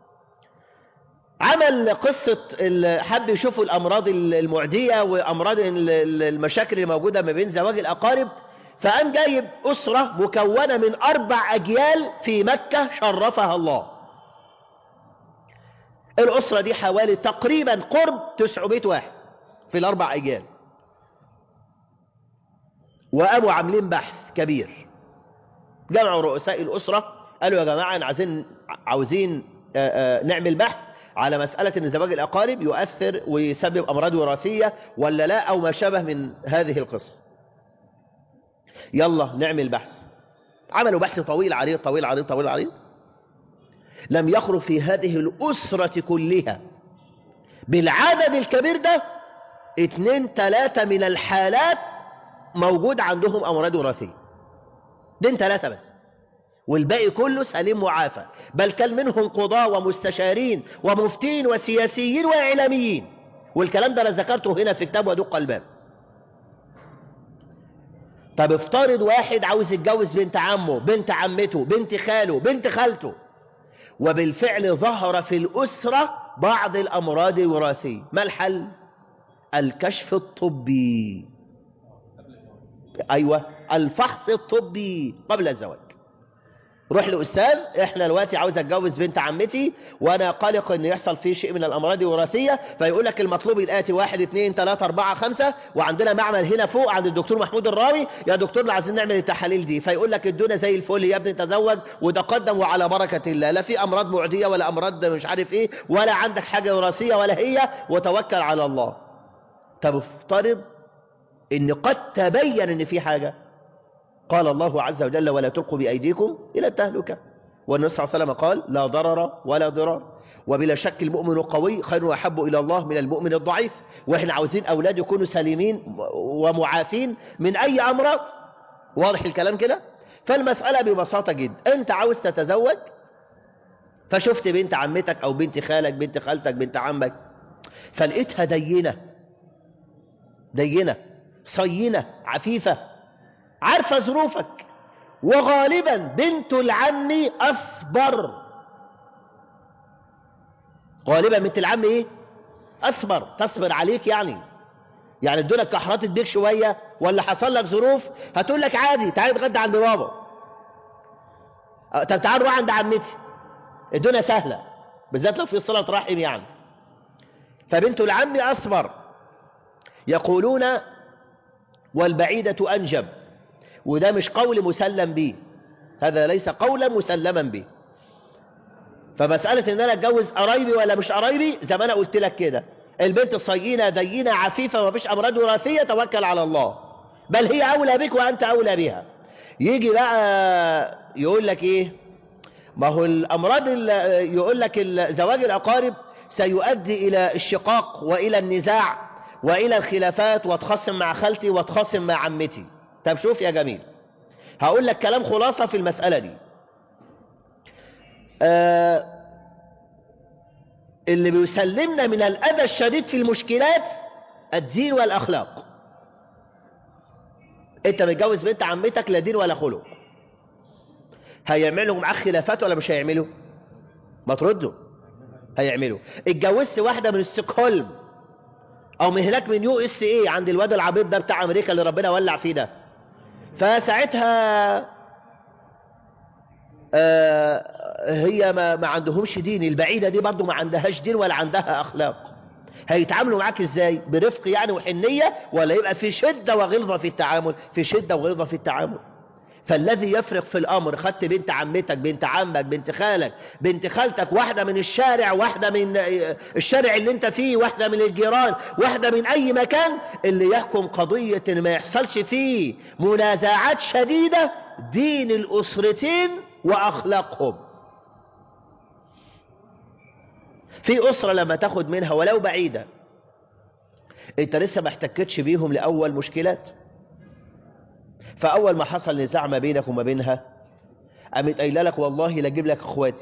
عمل قصة حب يشوفوا الأمراض المعدية وأمراض المشاكل اللي موجودة ما بين زواج الأقارب فقام جايب أسرة مكونة من أربع أجيال في مكة شرفها الله الأسرة دي حوالي تقريبا قرب 900 واحد في الأربع أجيال وقاموا عاملين بحث كبير جمعوا رؤساء الأسرة قالوا يا جماعة أنا عايزين عاوزين آآ آآ نعمل بحث على مسألة أن زواج الأقارب يؤثر ويسبب أمراض وراثية ولا لا أو ما شابه من هذه القصة يلا نعمل بحث عملوا بحث طويل عريض طويل عريض طويل عريض لم يخرج في هذه الأسرة كلها بالعدد الكبير ده اتنين تلاتة من الحالات موجود عندهم أمراض وراثية اتنين تلاتة بس والباقي كله سليم معافى بل كان منهم قضاة ومستشارين ومفتين وسياسيين وإعلاميين والكلام ده أنا ذكرته هنا في كتاب ودق الباب طب افترض واحد عاوز يتجوز بنت عمه بنت عمته بنت خاله بنت خالته وبالفعل ظهر في الأسرة بعض الأمراض الوراثية ما الحل؟ الكشف الطبي أيوة الفحص الطبي قبل الزواج روح لأستاذ احنا دلوقتي عاوز اتجوز بنت عمتي وانا قلق ان يحصل فيه شيء من الامراض الوراثية فيقول لك المطلوب الاتي واحد اثنين ثلاثة اربعة خمسة وعندنا معمل هنا فوق عند الدكتور محمود الراوي يا دكتور عايزين نعمل التحاليل دي فيقول لك الدنيا زي الفل يا ابني تزوج وتقدم وعلى بركة الله لا في امراض معدية ولا امراض مش عارف ايه ولا عندك حاجة وراثية ولا هي وتوكل على الله طب افترض ان قد تبين ان في حاجة قال الله عز وجل ولا تلقوا بأيديكم إلى التهلكة والنبي صلى الله عليه وسلم قال لا ضرر ولا ضرار وبلا شك المؤمن القوي خير وأحب إلى الله من المؤمن الضعيف وإحنا عاوزين أولاد يكونوا سليمين ومعافين من أي أمراض واضح الكلام كده فالمسألة ببساطة جدا أنت عاوز تتزوج فشفت بنت عمتك أو بنت خالك بنت خالتك بنت عمك فلقيتها دينة دينة صينة عفيفة عارفة ظروفك وغالبا بنت العم أصبر غالبا بنت العم إيه أصبر تصبر عليك يعني يعني الدنيا كحرات الديك شوية ولا حصل لك ظروف هتقول لك عادي تعالي اتغدى عند بابا طب تعال نروح عند عمتي الدنيا سهلة بالذات لو في صلة رحم يعني فبنت العم أصبر يقولون والبعيدة أنجب وده مش قول مسلم به هذا ليس قولا مسلما به فمسألة ان انا اتجوز قرايبي ولا مش قرايبي زي ما انا قلت لك كده البنت صينة دينة عفيفة ومفيش امراض وراثية توكل على الله بل هي اولى بك وانت اولى بها يجي بقى يقول لك ايه ما هو الامراض يقول لك زواج الاقارب سيؤدي الى الشقاق والى النزاع والى الخلافات واتخاصم مع خالتي واتخاصم مع عمتي طب شوف يا جميل هقول لك كلام خلاصة في المسألة دي آه اللي بيسلمنا من الأذى الشديد في المشكلات الدين والأخلاق انت متجوز بنت عمتك لا دين ولا خلق هيعملوا معاك خلافات ولا مش هيعملوا ما تردوا هيعملوا اتجوزت واحدة من ستوكهولم او من هناك من يو اس ايه عند الواد العبيط ده بتاع امريكا اللي ربنا ولع فيه ده فساعتها آه هي ما, ما عندهمش دين البعيدة دي برضو ما عندهاش دين ولا عندها أخلاق هيتعاملوا معاك ازاي برفق يعني وحنية ولا يبقى في شدة وغلظة في التعامل في شدة وغلظة في التعامل فالذي يفرق في الأمر خدت بنت عمتك بنت عمك بنت خالك بنت خالتك واحدة من الشارع واحدة من الشارع اللي انت فيه واحدة من الجيران واحدة من أي مكان اللي يحكم قضية ان ما يحصلش فيه منازعات شديدة دين الأسرتين وأخلاقهم في أسرة لما تاخد منها ولو بعيدة انت لسه ما احتكتش بيهم لأول مشكلات فأول ما حصل نزاع ما بينك وما بينها قامت قايله لك والله لا اجيب لك اخواتي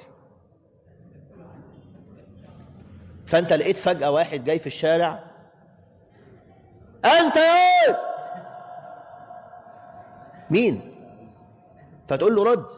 فانت لقيت فجأة واحد جاي في الشارع انت ايه مين فتقول له رد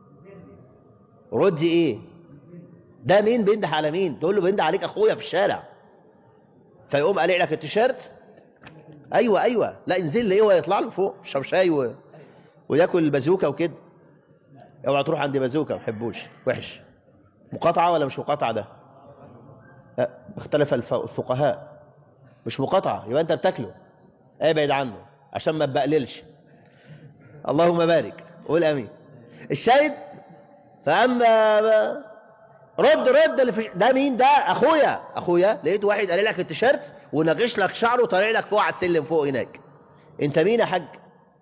رد ايه ده مين بينده على مين تقول له بينده عليك اخويا في الشارع فيقوم قالع لك التيشيرت ايوه ايوه لا انزل لي ويطلع له فوق يشرب شاي و... وياكل بازوكا وكده اوعى تروح عند بازوكا ما بحبوش وحش مقاطعه ولا مش مقاطعه ده أه، اختلف الف- الفقهاء مش مقاطعة يبقى انت بتاكله ابعد عنه عشان ما تبقللش اللهم بارك قول امين الشاهد فاما رد رد اللي في ده مين ده اخويا اخويا لقيت واحد قال لك التيشيرت وناقش لك شعره وطالع لك فوق على السلم فوق هناك انت مين يا حاج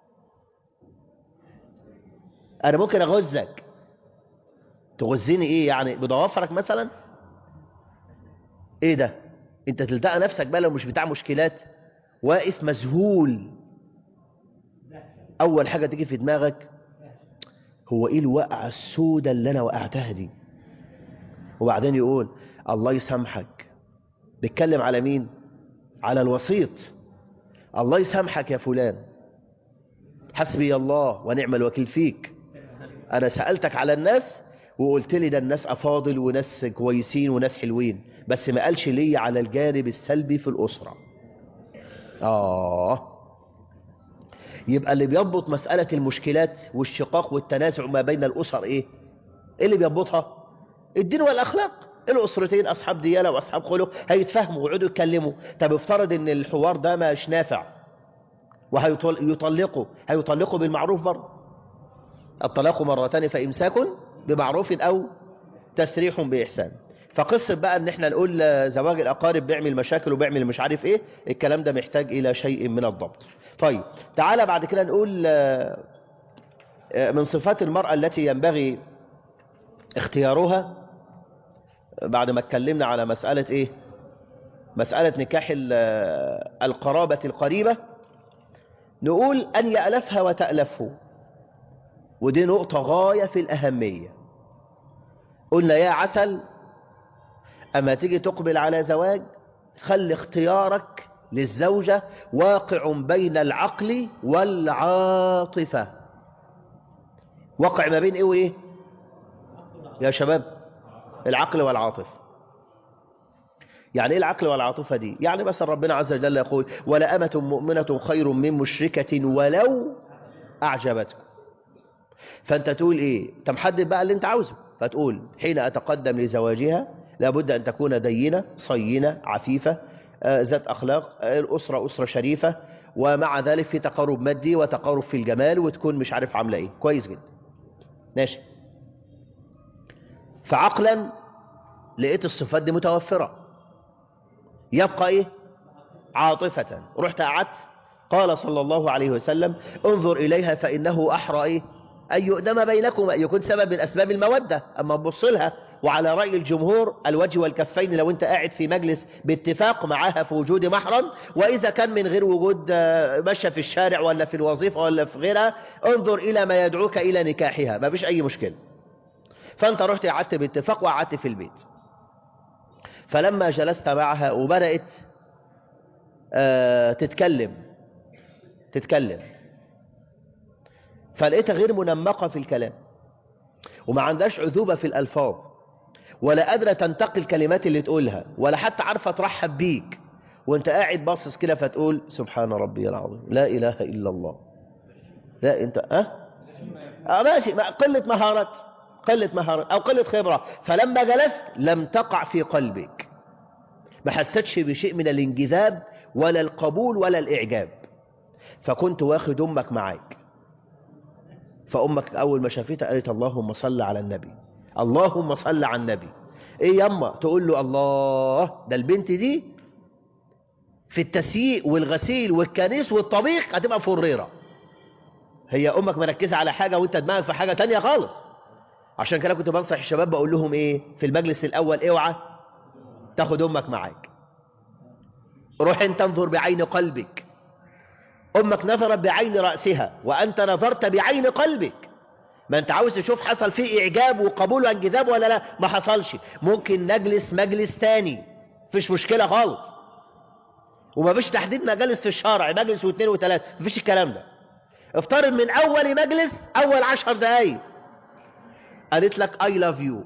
انا ممكن اغزك تغزني ايه يعني بضوافرك مثلا ايه ده انت تلتقى نفسك بقى لو مش بتاع مشكلات واقف مذهول اول حاجه تيجي في دماغك هو ايه الوقعه السوداء اللي انا وقعتها دي وبعدين يقول الله يسامحك بيتكلم على مين على الوسيط الله يسامحك يا فلان حسبي الله ونعم الوكيل فيك انا سألتك على الناس وقلت لي ده الناس افاضل وناس كويسين وناس حلوين بس ما قالش لي على الجانب السلبي في الأسرة آه يبقى اللي بيضبط مسألة المشكلات والشقاق والتنازع ما بين الأسر إيه؟ إيه اللي بيضبطها؟ الدين والأخلاق الأسرتين أصحاب ديانة وأصحاب خلق هيتفهموا ويقعدوا يتكلموا طب افترض إن الحوار ده مش نافع وهيطلقوا هيطلقوا بالمعروف برضه الطلاق مرتان فإمساك بمعروف أو تسريح بإحسان فقصة بقى ان احنا نقول زواج الاقارب بيعمل مشاكل وبيعمل مش عارف ايه الكلام ده محتاج الى شيء من الضبط طيب تعالى بعد كده نقول من صفات المرأة التي ينبغي اختيارها بعد ما اتكلمنا على مسألة ايه مسألة نكاح القرابة القريبة نقول أن يألفها وتألفه ودي نقطة غاية في الأهمية قلنا يا عسل أما تيجي تقبل على زواج خلي اختيارك للزوجة واقع بين العقل والعاطفة واقع ما بين ايه وايه يا شباب العقل والعاطفة يعني ايه العقل والعاطفة دي يعني مثلا ربنا عز وجل يقول ولا أمة مؤمنة خير من مشركة ولو أعجبتكم فأنت تقول ايه انت محدد بقى اللي انت عاوزه فتقول حين أتقدم لزواجها لابد أن تكون دينة صينة عفيفة ذات أخلاق الأسرة أسرة شريفة ومع ذلك في تقارب مادي وتقارب في الجمال وتكون مش عارف عاملة إيه كويس جدا ماشي فعقلا لقيت الصفات دي متوفرة يبقى إيه عاطفة رحت قعدت قال صلى الله عليه وسلم انظر إليها فإنه أحرى إيه أن يؤدم بينكم يكون سبب من أسباب المودة أما تبص لها وعلى رأي الجمهور الوجه والكفين لو انت قاعد في مجلس باتفاق معاها في وجود محرم وإذا كان من غير وجود مشى في الشارع ولا في الوظيفة ولا في غيرها انظر إلى ما يدعوك إلى نكاحها ما فيش أي مشكلة فأنت رحت قعدت باتفاق وقعدت في البيت فلما جلست معها وبدأت آه تتكلم تتكلم فلقيتها غير منمقة في الكلام وما عندهاش عذوبة في الألفاظ ولا قادرة تنتقي الكلمات اللي تقولها ولا حتى عارفة ترحب بيك وانت قاعد باصص كده فتقول سبحان ربي العظيم لا إله إلا الله لا انت اه, آه ماشي قلة مهارات قلة مهارات أو قلة خبرة فلما جلست لم تقع في قلبك ما حسيتش بشيء من الانجذاب ولا القبول ولا الإعجاب فكنت واخد أمك معاك فأمك أول ما شافتها قالت اللهم صل على النبي اللهم صل على النبي ايه يما تقول له الله ده البنت دي في التسييق والغسيل والكنيس والطبيخ هتبقى فريرة هي امك مركزة على حاجة وانت دماغك في حاجة تانية خالص عشان كده كنت بنصح الشباب بقول لهم ايه في المجلس الاول اوعى تاخد امك معاك روح انت انظر بعين قلبك امك نظرت بعين رأسها وانت نظرت بعين قلبك ما انت عاوز تشوف حصل فيه اعجاب وقبول وانجذاب ولا لا ما حصلش ممكن نجلس مجلس تاني مفيش مشكلة خالص وما فيش تحديد مجالس في الشارع مجلس واثنين وثلاثة مفيش الكلام ده افترض من اول مجلس اول عشر دقايق قالت لك I love you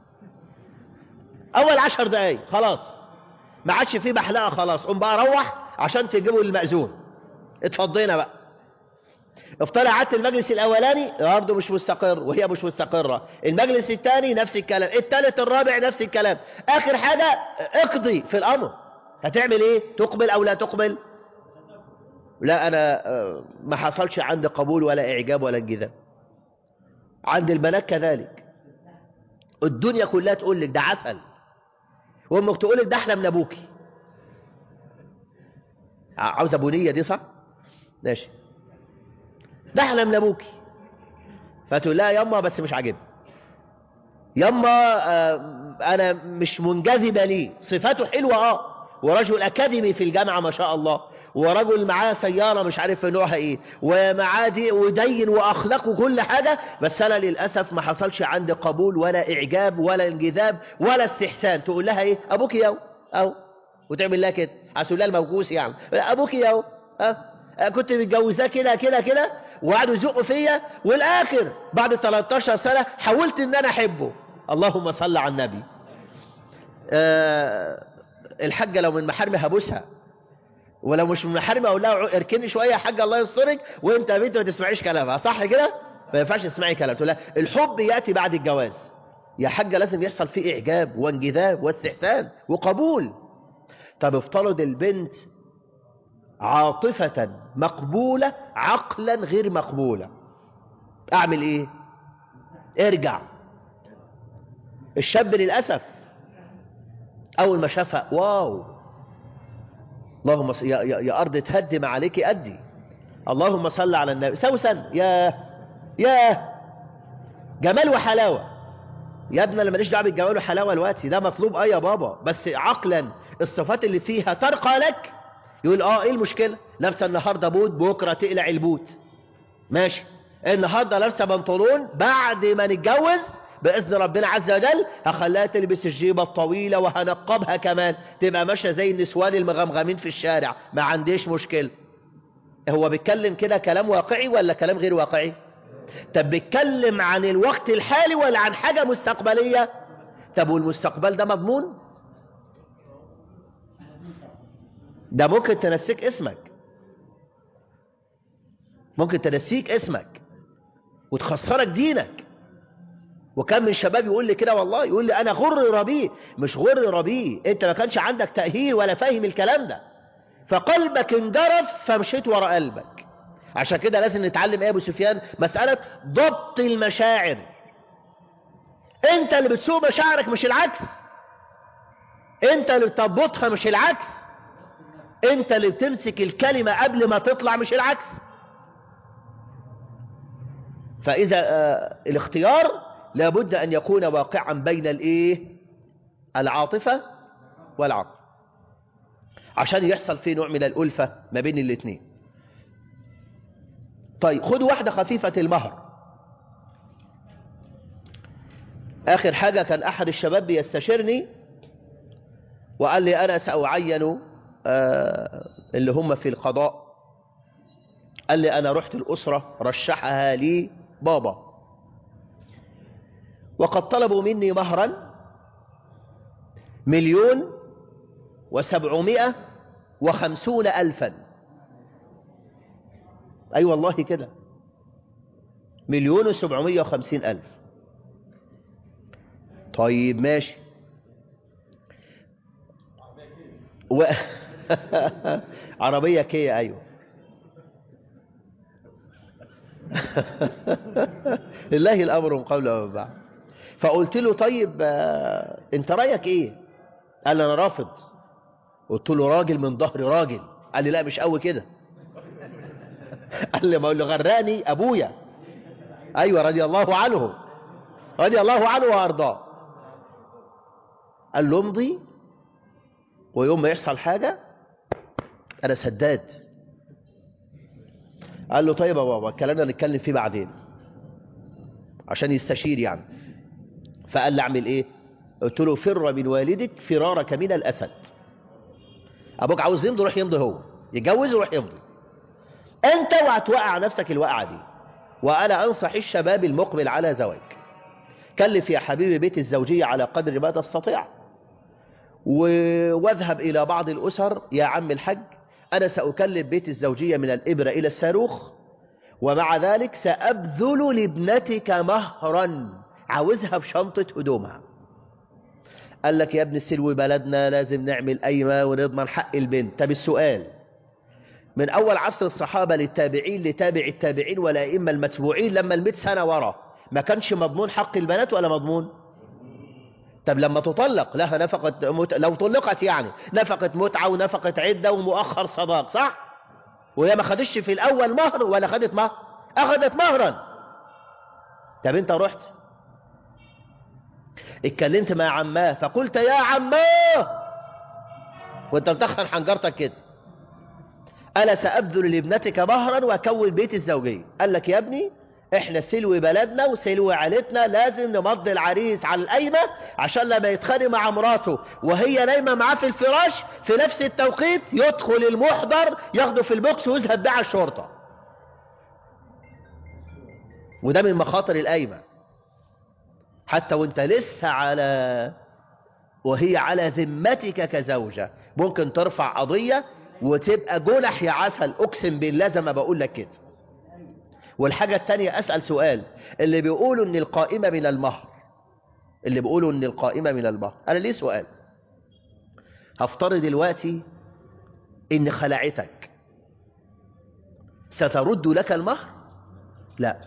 اول عشر دقايق خلاص ما عادش فيه بحلقة خلاص قوم بقى روح عشان تجيبوا المأذون اتفضينا بقى افترض قعدت المجلس الاولاني برضه مش مستقر وهي مش مستقره المجلس الثاني نفس الكلام الثالث الرابع نفس الكلام اخر حاجه اقضي في الامر هتعمل ايه تقبل او لا تقبل لا انا آه، ما حصلش عندي قبول ولا اعجاب ولا انجذاب عند البنات كذلك الدنيا كلها تقول لك ده عسل وامك تقول لك ده احلى من ابوكي عاوزه بنيه دي صح ماشي ده احلى من ابوكي فتقول لها يما بس مش عاجبني يما آه، انا مش منجذبه ليه صفاته حلوه اه ورجل اكاديمي في الجامعه ما شاء الله ورجل معاه سياره مش عارف نوعها ايه ومعاه دي ودين واخلاقه كل حاجه بس انا للاسف ما حصلش عندي قبول ولا اعجاب ولا انجذاب ولا استحسان تقول لها ايه ابوك ياو او وتعمل لها كده هتقول لها الموجوس يعني ابوك ياو اه كنت متجوزاه كده كده كده وقعدوا يزقوا فيا والاخر بعد 13 سنه حاولت ان انا احبه اللهم صل على النبي آه الحاجه لو من محارمي هبوسها ولو مش من محارمي اقول لها اركني شويه يا حاجه الله يسترك وانت يا بنت ما تسمعيش كلامها صح كده ما ينفعش تسمعي كلام تقول لها الحب ياتي بعد الجواز يا حاجه لازم يحصل فيه اعجاب وانجذاب واستحسان وقبول طب افترض البنت عاطفة مقبولة عقلا غير مقبولة اعمل ايه ارجع الشاب للأسف اول ما شافها واو اللهم ص... يا, يا, يا ارض تهدم عليك ادي اللهم صل على النبي سوسن يا يا جمال وحلاوة يا ابني انا ماليش دعوه بالجمال والحلاوه دلوقتي ده مطلوب اه يا بابا بس عقلا الصفات اللي فيها ترقى لك يقول اه ايه المشكلة لابسه النهاردة بوت بكرة تقلع البوت ماشي النهاردة لابسه بنطلون بعد ما نتجوز بإذن ربنا عز وجل هخليها تلبس الجيبة الطويلة وهنقبها كمان تبقى ماشية زي النسوان المغمغمين في الشارع ما عنديش مشكلة هو بيتكلم كده كلام واقعي ولا كلام غير واقعي طب بيتكلم عن الوقت الحالي ولا عن حاجة مستقبلية طب والمستقبل ده مضمون ده ممكن تنسيك اسمك ممكن تنسيك اسمك وتخسرك دينك وكم من شباب يقول لي كده والله يقول لي انا غر بيه مش غر بيه انت ما كانش عندك تأهيل ولا فاهم الكلام ده فقلبك انجرف فمشيت ورا قلبك عشان كده لازم نتعلم ايه يا ابو سفيان مسألة ضبط المشاعر انت اللي بتسوق مشاعرك مش العكس انت اللي بتضبطها مش العكس انت اللي بتمسك الكلمة قبل ما تطلع مش العكس فاذا آه الاختيار لابد ان يكون واقعا بين الايه العاطفة والعقل عشان يحصل فيه نوع من الألفة ما بين الاثنين طيب خدوا واحدة خفيفة المهر آخر حاجة كان أحد الشباب بيستشيرني وقال لي أنا سأعين آه اللي هم في القضاء قال لي أنا رحت الأسرة رشحها لي بابا وقد طلبوا مني مهرا مليون وسبعمائة وخمسون ألفا أي أيوة والله كده مليون وسبعمائة وخمسين ألف طيب ماشي و... عربية كيا أيوة لله الأمر من قبل ومن بعد فقلت له طيب آه، انت رأيك ايه قال لي انا رافض قلت له راجل من ظهر راجل قال لي لا مش قوي كده قال لي ما اللي غراني ابويا ايوه رضي الله عنه رضي الله عنه وارضاه قال له امضي ويوم ما يحصل حاجة انا سداد قال له طيب يا بابا الكلام ده نتكلم فيه بعدين عشان يستشير يعني فقال لي اعمل ايه قلت له فر من والدك فرارك من الاسد ابوك عاوز يمضي روح يمضي هو يتجوز ويروح يمضي انت وهتوقع نفسك الوقعه دي وانا انصح الشباب المقبل على زواج كلف يا حبيبي بيت الزوجيه على قدر ما تستطيع و- واذهب الى بعض الاسر يا عم الحج انا ساكلف بيت الزوجيه من الابره الى الصاروخ ومع ذلك سأبذل لابنتك مهرا عاوزها بشنطة هدومها قال لك يا ابن السلو بلدنا لازم نعمل قايمة ونضمن حق البنت طب السؤال من أول عصر الصحابة للتابعين لتابع التابعين والأئمة المتبوعين لما المئة سنة ورا ما كانش مضمون حق البنات ولا مضمون طب لما تطلق لها نفقة مت... لو طلقت يعني نفقة متعة ونفقة عدة ومؤخر صداق صح وهي ما خدتش في الأول مهر ولا خدت مهر أخذت مهرا طب انت رحت اتكلمت مع عماه فقلت يا عماه وانت متخن حنجرتك كده ألا سأبذل لابنتك مهرا وأكون بيت الزوجية قال لك يا ابني احنا سلو بلدنا وسلو عيلتنا لازم نمضي العريس على القايمة عشان لما يتخانق مع مراته وهي نايمة معاه في الفراش في نفس التوقيت يدخل المحضر ياخده في البوكس ويذهب بيه على الشرطة وده من مخاطر القايمة حتى وانت لسه على وهي على ذمتك كزوجة ممكن ترفع قضية وتبقى جنح يا عسل اقسم بالله زي ما بقول لك كده والحاجة التانية اسأل سؤال اللي بيقولوا ان القائمة من المهر اللي بيقولوا ان القائمة من المهر انا ليه سؤال هفترض دلوقتي ان خلعتك سترد لك المهر لا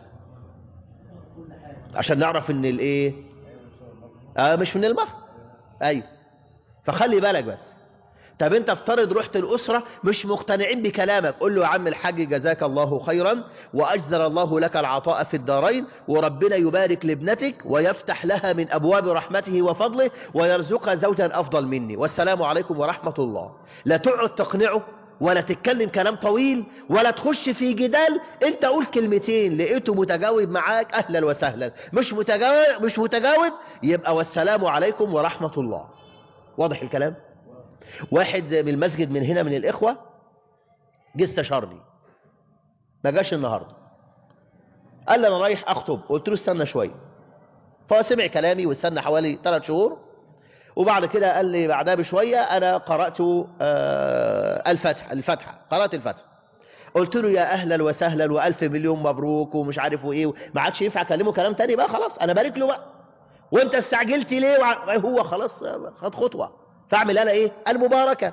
عشان نعرف ان الايه اه مش من المهر ايوه فخلي بالك بس طب انت افترض رحت الاسرة مش مقتنعين بكلامك قول له يا عم الحاج جزاك الله خيرا واجزل الله لك العطاء في الدارين وربنا يبارك لابنتك ويفتح لها من ابواب رحمته وفضله ويرزقها زوجا افضل مني والسلام عليكم ورحمة الله لا تقعد تقنعه ولا تتكلم كلام طويل ولا تخش في جدال انت قول كلمتين لقيته متجاوب معاك اهلا وسهلا مش متجاوب مش متجاوب يبقى والسلام عليكم ورحمة الله واضح الكلام واحد من المسجد من هنا من الإخوة جه استشارني ما جاش النهاردة قال لي أنا رايح أخطب قلت له استنى شوية فهو سمع كلامي واستنى حوالي ثلاث شهور وبعد كده قال لي بعدها بشوية أنا قرأت آه الفتح الفتحة قرأت الفتح قلت له يا أهلا وسهلا وألف مليون مبروك ومش عارف وإيه ما عادش ينفع أكلمه كلام تاني بقى خلاص أنا بارك له بقى وأنت استعجلت ليه وع... هو خلاص خد خطوة فاعمل انا ايه المباركة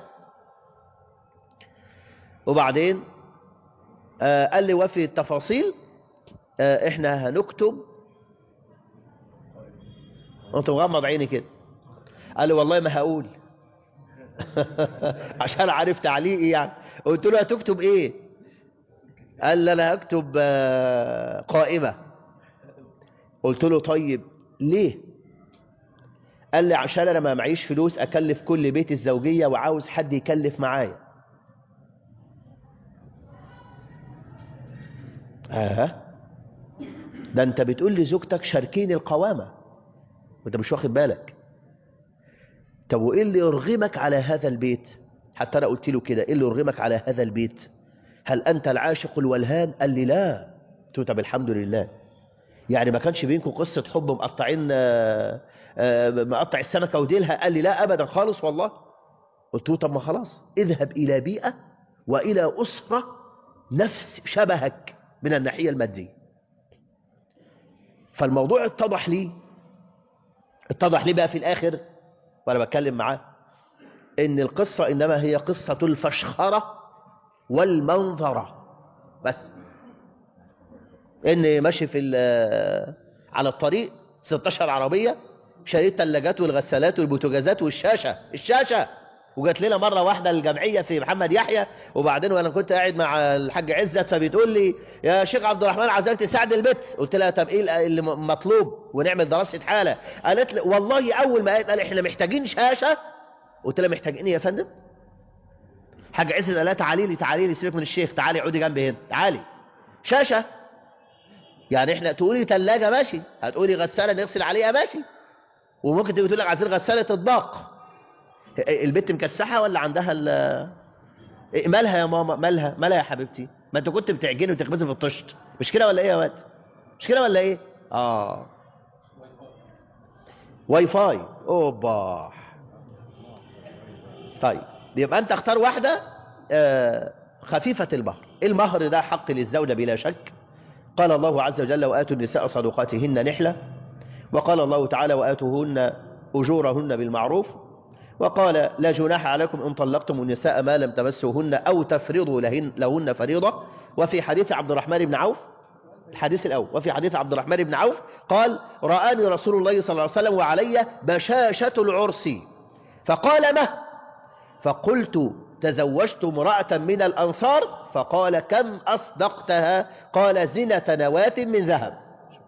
وبعدين آه قال لي وفي التفاصيل آه احنا هنكتب قلت مغمض عيني كده قال لي والله ما هقول عشان عارف تعليقي يعني قلت له هتكتب ايه قال لي انا هكتب آه قائمة قلت له طيب ليه قال لي عشان انا ما معيش فلوس اكلف كل بيت الزوجية وعاوز حد يكلف معايا اه ده انت بتقول لزوجتك شاركيني القوامة وانت مش واخد بالك طب وايه اللي يرغمك على هذا البيت حتى انا قلت له كده ايه اللي يرغمك على هذا البيت هل انت العاشق الولهان قال لي لا قلت له طب الحمد لله يعني ما كانش بينكم قصة حب مقطعين مقطع السمكة وديلها قال لي لا أبدا خالص والله قلت له طب ما خلاص اذهب إلى بيئة وإلى أسرة نفس شبهك من الناحية المادية فالموضوع اتضح لي اتضح لي بقى في الآخر وأنا بتكلم معاه إن القصة إنما هي قصة الفشخرة والمنظرة بس إن ماشي في على الطريق 16 عربية شريط الثلاجات والغسالات والبوتاجازات والشاشة الشاشة وجات لنا مرة واحدة الجمعية في محمد يحيى وبعدين وانا كنت قاعد مع الحاج عزت فبتقول لي يا شيخ عبد الرحمن عايزك تساعد البيت قلت لها طب ايه اللي مطلوب ونعمل دراسة حالة قالت لي والله اول ما قالت قال احنا محتاجين شاشة قلت لها محتاجين ايه يا فندم حاج عزت قال لها تعالي لي تعالي لي سيبك من الشيخ تعالي اقعدي جنبي هنا تعالي شاشة يعني احنا تقولي ثلاجة ماشي هتقولي غسالة نغسل عليها ماشي وممكن تيجي تقول لك عايزين غسالة اطباق البت مكسحة ولا عندها ال مالها يا ماما مالها مالها يا حبيبتي ما انت كنت بتعجني وتخبزي في الطشت مش كده ولا ايه يا واد مش كده ولا ايه اه واي فاي اوبا طيب يبقى انت اختار واحدة آه خفيفة المهر المهر ده حق للزوجة بلا شك قال الله عز وجل وآتوا النساء صدقاتهن نحلة وقال الله تعالى وآتوهن أجورهن بالمعروف وقال لا جناح عليكم إن طلقتم النساء ما لم تمسوهن أو تفرضوا لهن, لهن فريضة وفي حديث عبد الرحمن بن عوف الحديث الأول وفي حديث عبد الرحمن بن عوف قال رآني رسول الله صلى الله عليه وسلم وعلي بشاشة العرس فقال ما فقلت تزوجت امرأة من الأنصار فقال كم أصدقتها قال زنة نواة من ذهب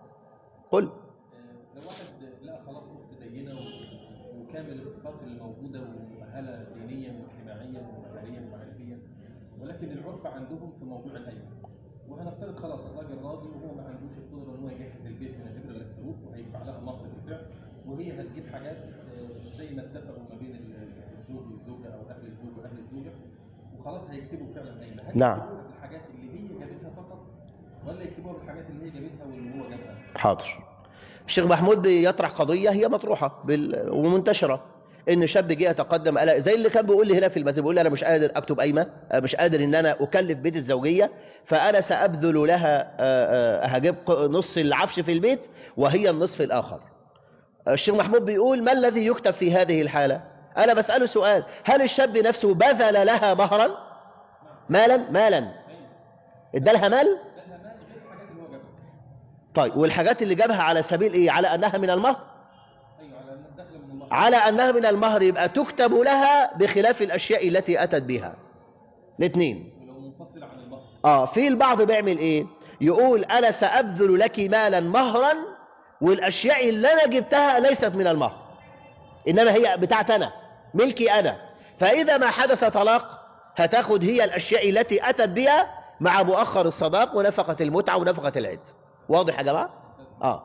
قل لو واحد لقى خلاص اخت دينه و- وكامل الصفات اللي موجوده ومؤهله دينيا واجتماعيا ومهاريا ومعرفيا ولكن العرف عندهم في موضوع الايمان وهنفترض خلاص الراجل راضي وهو ما عندوش القدره ان هو يجهز البيت من الهجره للسلوك وهيدفع لها مهر بالفعل وهي هتجيب حاجات آه، زي ما اتفقوا ما بين ال- الزوج والزوجه او اهل الزوج واهل الزوجه وخلاص هيكتبوا فعلا قايمه هل نعم. يكتبوها بالحاجات اللي هي جابتها فقط ولا يكتبوها بالحاجات اللي هي جابتها واللي هو جابها؟ حاضر الشيخ محمود بيطرح قضية هي مطروحة بال... ومنتشرة ان شاب جه يتقدم قال زي اللي كان بيقول لي هنا في المسجد بيقول لي انا مش قادر اكتب قايمه آه، مش قادر ان انا اكلف بيت الزوجيه فانا سابذل لها آه، آه، هجيب ق- نص العفش في البيت وهي النصف الاخر الشيخ محمود بيقول ما الذي يكتب في هذه الحاله انا بساله سؤال هل الشاب نفسه بذل لها مهرا مالا مالا ادالها مال لانها ما غير الحاجات اللي هو جابها طيب والحاجات اللي جابها على سبيل ايه على انها من المهر ايوه على انها داخله من الله على أنها من المهر يبقى تكتب لها بخلاف الأشياء التي أتت بها الاثنين ولو منفصل عن المهر آه في البعض بيعمل إيه يقول أنا سأبذل لك مالا مهرا والأشياء اللي أنا جبتها ليست من المهر إنما هي بتاعت أنا ملكي أنا فإذا ما حدث طلاق هتاخد هي الأشياء التي أتت بها مع مؤخر الصداق ونفقة المتعة ونفقة العد واضح يا جماعة؟ آه.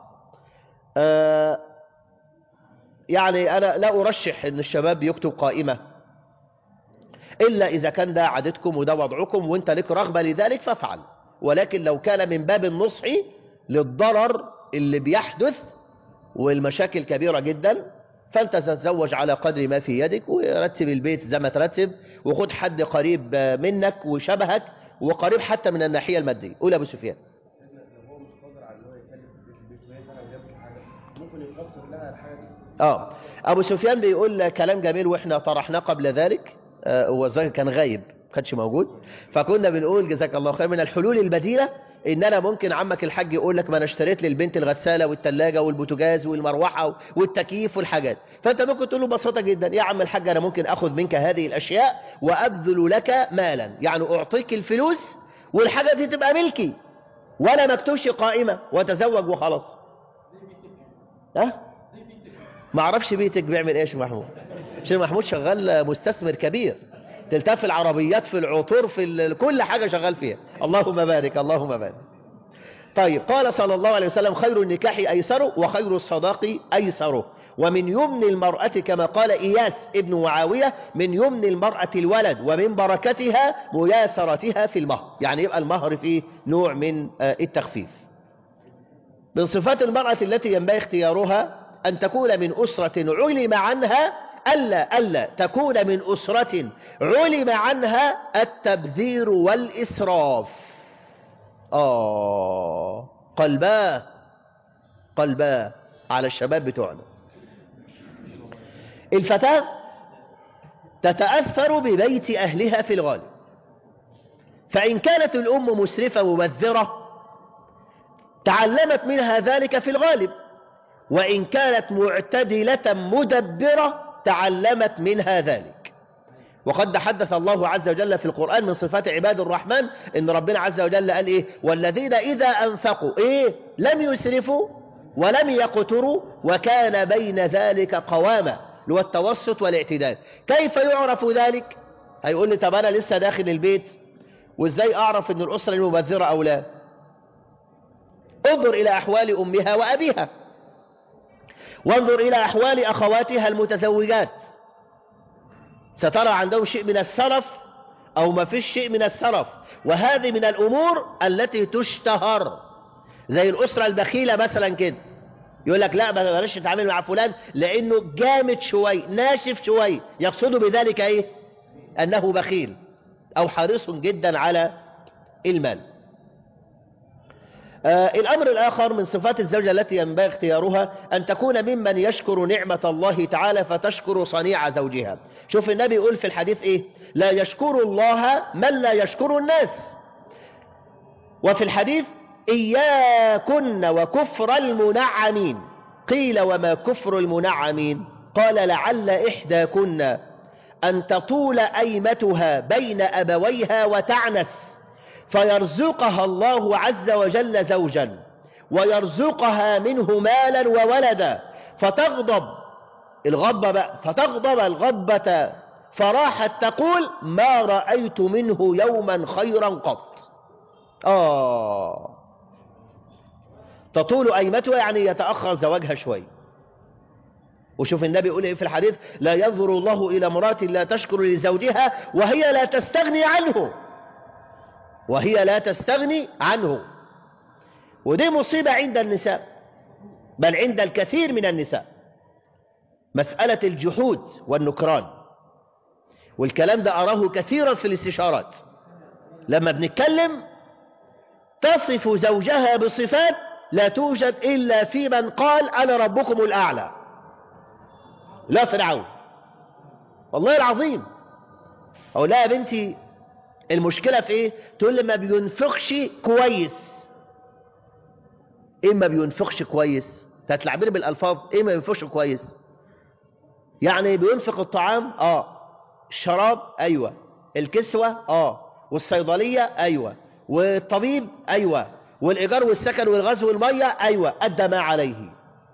آه يعني أنا لا أرشح أن الشباب يكتب قائمة إلا إذا كان ده عادتكم وده وضعكم وانت لك رغبة لذلك فافعل ولكن لو كان من باب النصح للضرر اللي بيحدث والمشاكل كبيرة جدا فانت تتزوج على قدر ما في يدك ورتب البيت زي ما ترتب وخد حد قريب منك وشبهك وقريب حتى من الناحية المادية قول يا أبو سفيان لو هو مش قادر على ان هو يكلف البيت البيت وهي فعلا جابت الحاجه ممكن يقصر لها الحاجه دي اه ابو سفيان بيقول كلام جميل واحنا طرحناه قبل ذلك آه، هو الظاهر كان غايب ما كانش موجود فكنا بنقول جزاك الله خير من الحلول البديله ان انا ممكن عمك الحاج يقول لك ما انا اشتريت للبنت الغساله والثلاجه والبوتاجاز والمروحه والتكييف والحاجات فانت ممكن تقول له ببساطه جدا يا عم الحاج انا ممكن اخذ منك هذه الاشياء وابذل لك مالا يعني اعطيك الفلوس والحاجه دي تبقى ملكي وانا ما اكتبش قائمه واتزوج وخلاص ها ما اعرفش بيتك بيعمل ايه يا شيخ محمود شيخ محمود شغال مستثمر كبير تلتف العربيات في العطور في ال- كل حاجة شغال فيها اللهم بارك اللهم بارك طيب قال صلى الله عليه وسلم خير النكاح أيسر وخير الصداق أيسر ومن يمن المرأة كما قال إياس ابن معاوية من يمن المرأة الولد ومن بركتها مياسرتها في المهر يعني يبقى المهر فيه نوع من آه، التخفيف من صفات المرأة التي ينبغي اختيارها أن تكون من أسرة علم عنها ألا ألا تكون من أسرة علم عنها التبذير والإسراف آه قلباه قلباه على الشباب بتوعنا الفتاة تتأثر ببيت أهلها في الغالب فإن كانت الأم مسرفة مبذرة تعلمت منها ذلك في الغالب وإن كانت معتدلة مدبرة تعلمت منها ذلك وقد تحدث الله عز وجل في القرآن من صفات عباد الرحمن إن ربنا عز وجل قال إيه والذين إذا أنفقوا إيه لم يسرفوا ولم يقتروا وكان بين ذلك قواما اللي هو التوسط والاعتدال كيف يعرف ذلك هيقول لي طب أنا لسه داخل البيت وإزاي أعرف إن الأسرة المبذرة أو لا انظر إلى أحوال أمها وأبيها وانظر إلى أحوال أخواتها المتزوجات سترى عندهم شيء من السرف أو ما فيش شيء من السرف وهذه من الأمور التي تشتهر زي الأسرة البخيلة مثلا كده يقول لك لا ما بلاش تتعامل مع فلان لأنه جامد شوي ناشف شوي يقصد بذلك إيه أنه بخيل أو حريص جدا على المال آه الأمر الآخر من صفات الزوجة التي ينبغي اختيارها أن تكون ممن يشكر نعمة الله تعالى فتشكر صنيع زوجها شوف النبي يقول في الحديث إيه لا يشكر الله من لا يشكر الناس وفي الحديث إياكن وكفر المنعمين قيل وما كفر المنعمين قال لعل إحداكن أن تطول أيمتها بين أبويها وتعنس فيرزقها الله عز وجل زوجا ويرزقها منه مالا وولدا فتغضب الغضبة بقى فتغضب الغضبة فراحت تقول ما رأيت منه يوما خيرا قط آه تطول أيمتها يعني يتأخر زواجها شوي وشوف النبي يقول ايه في الحديث لا ينظر الله إلى امرأة لا تشكر لزوجها وهي لا تستغني عنه وهي لا تستغني عنه ودي مصيبة عند النساء بل عند الكثير من النساء مسألة الجحود والنكران والكلام ده أراه كثيرا في الاستشارات لما بنتكلم تصف زوجها بصفات لا توجد إلا في من قال أنا ربكم الأعلى لا فرعون والله العظيم أو لا يا بنتي المشكلة في إيه تقول لي ما بينفقش كويس إيه ما بينفقش كويس تتلعبين بالألفاظ إيه ما بينفقش كويس يعني بينفق الطعام آه الشراب أيوة الكسوة آه والصيدلية أيوة والطبيب أيوة والإيجار والسكن والغاز والمية أيوة أدى ما عليه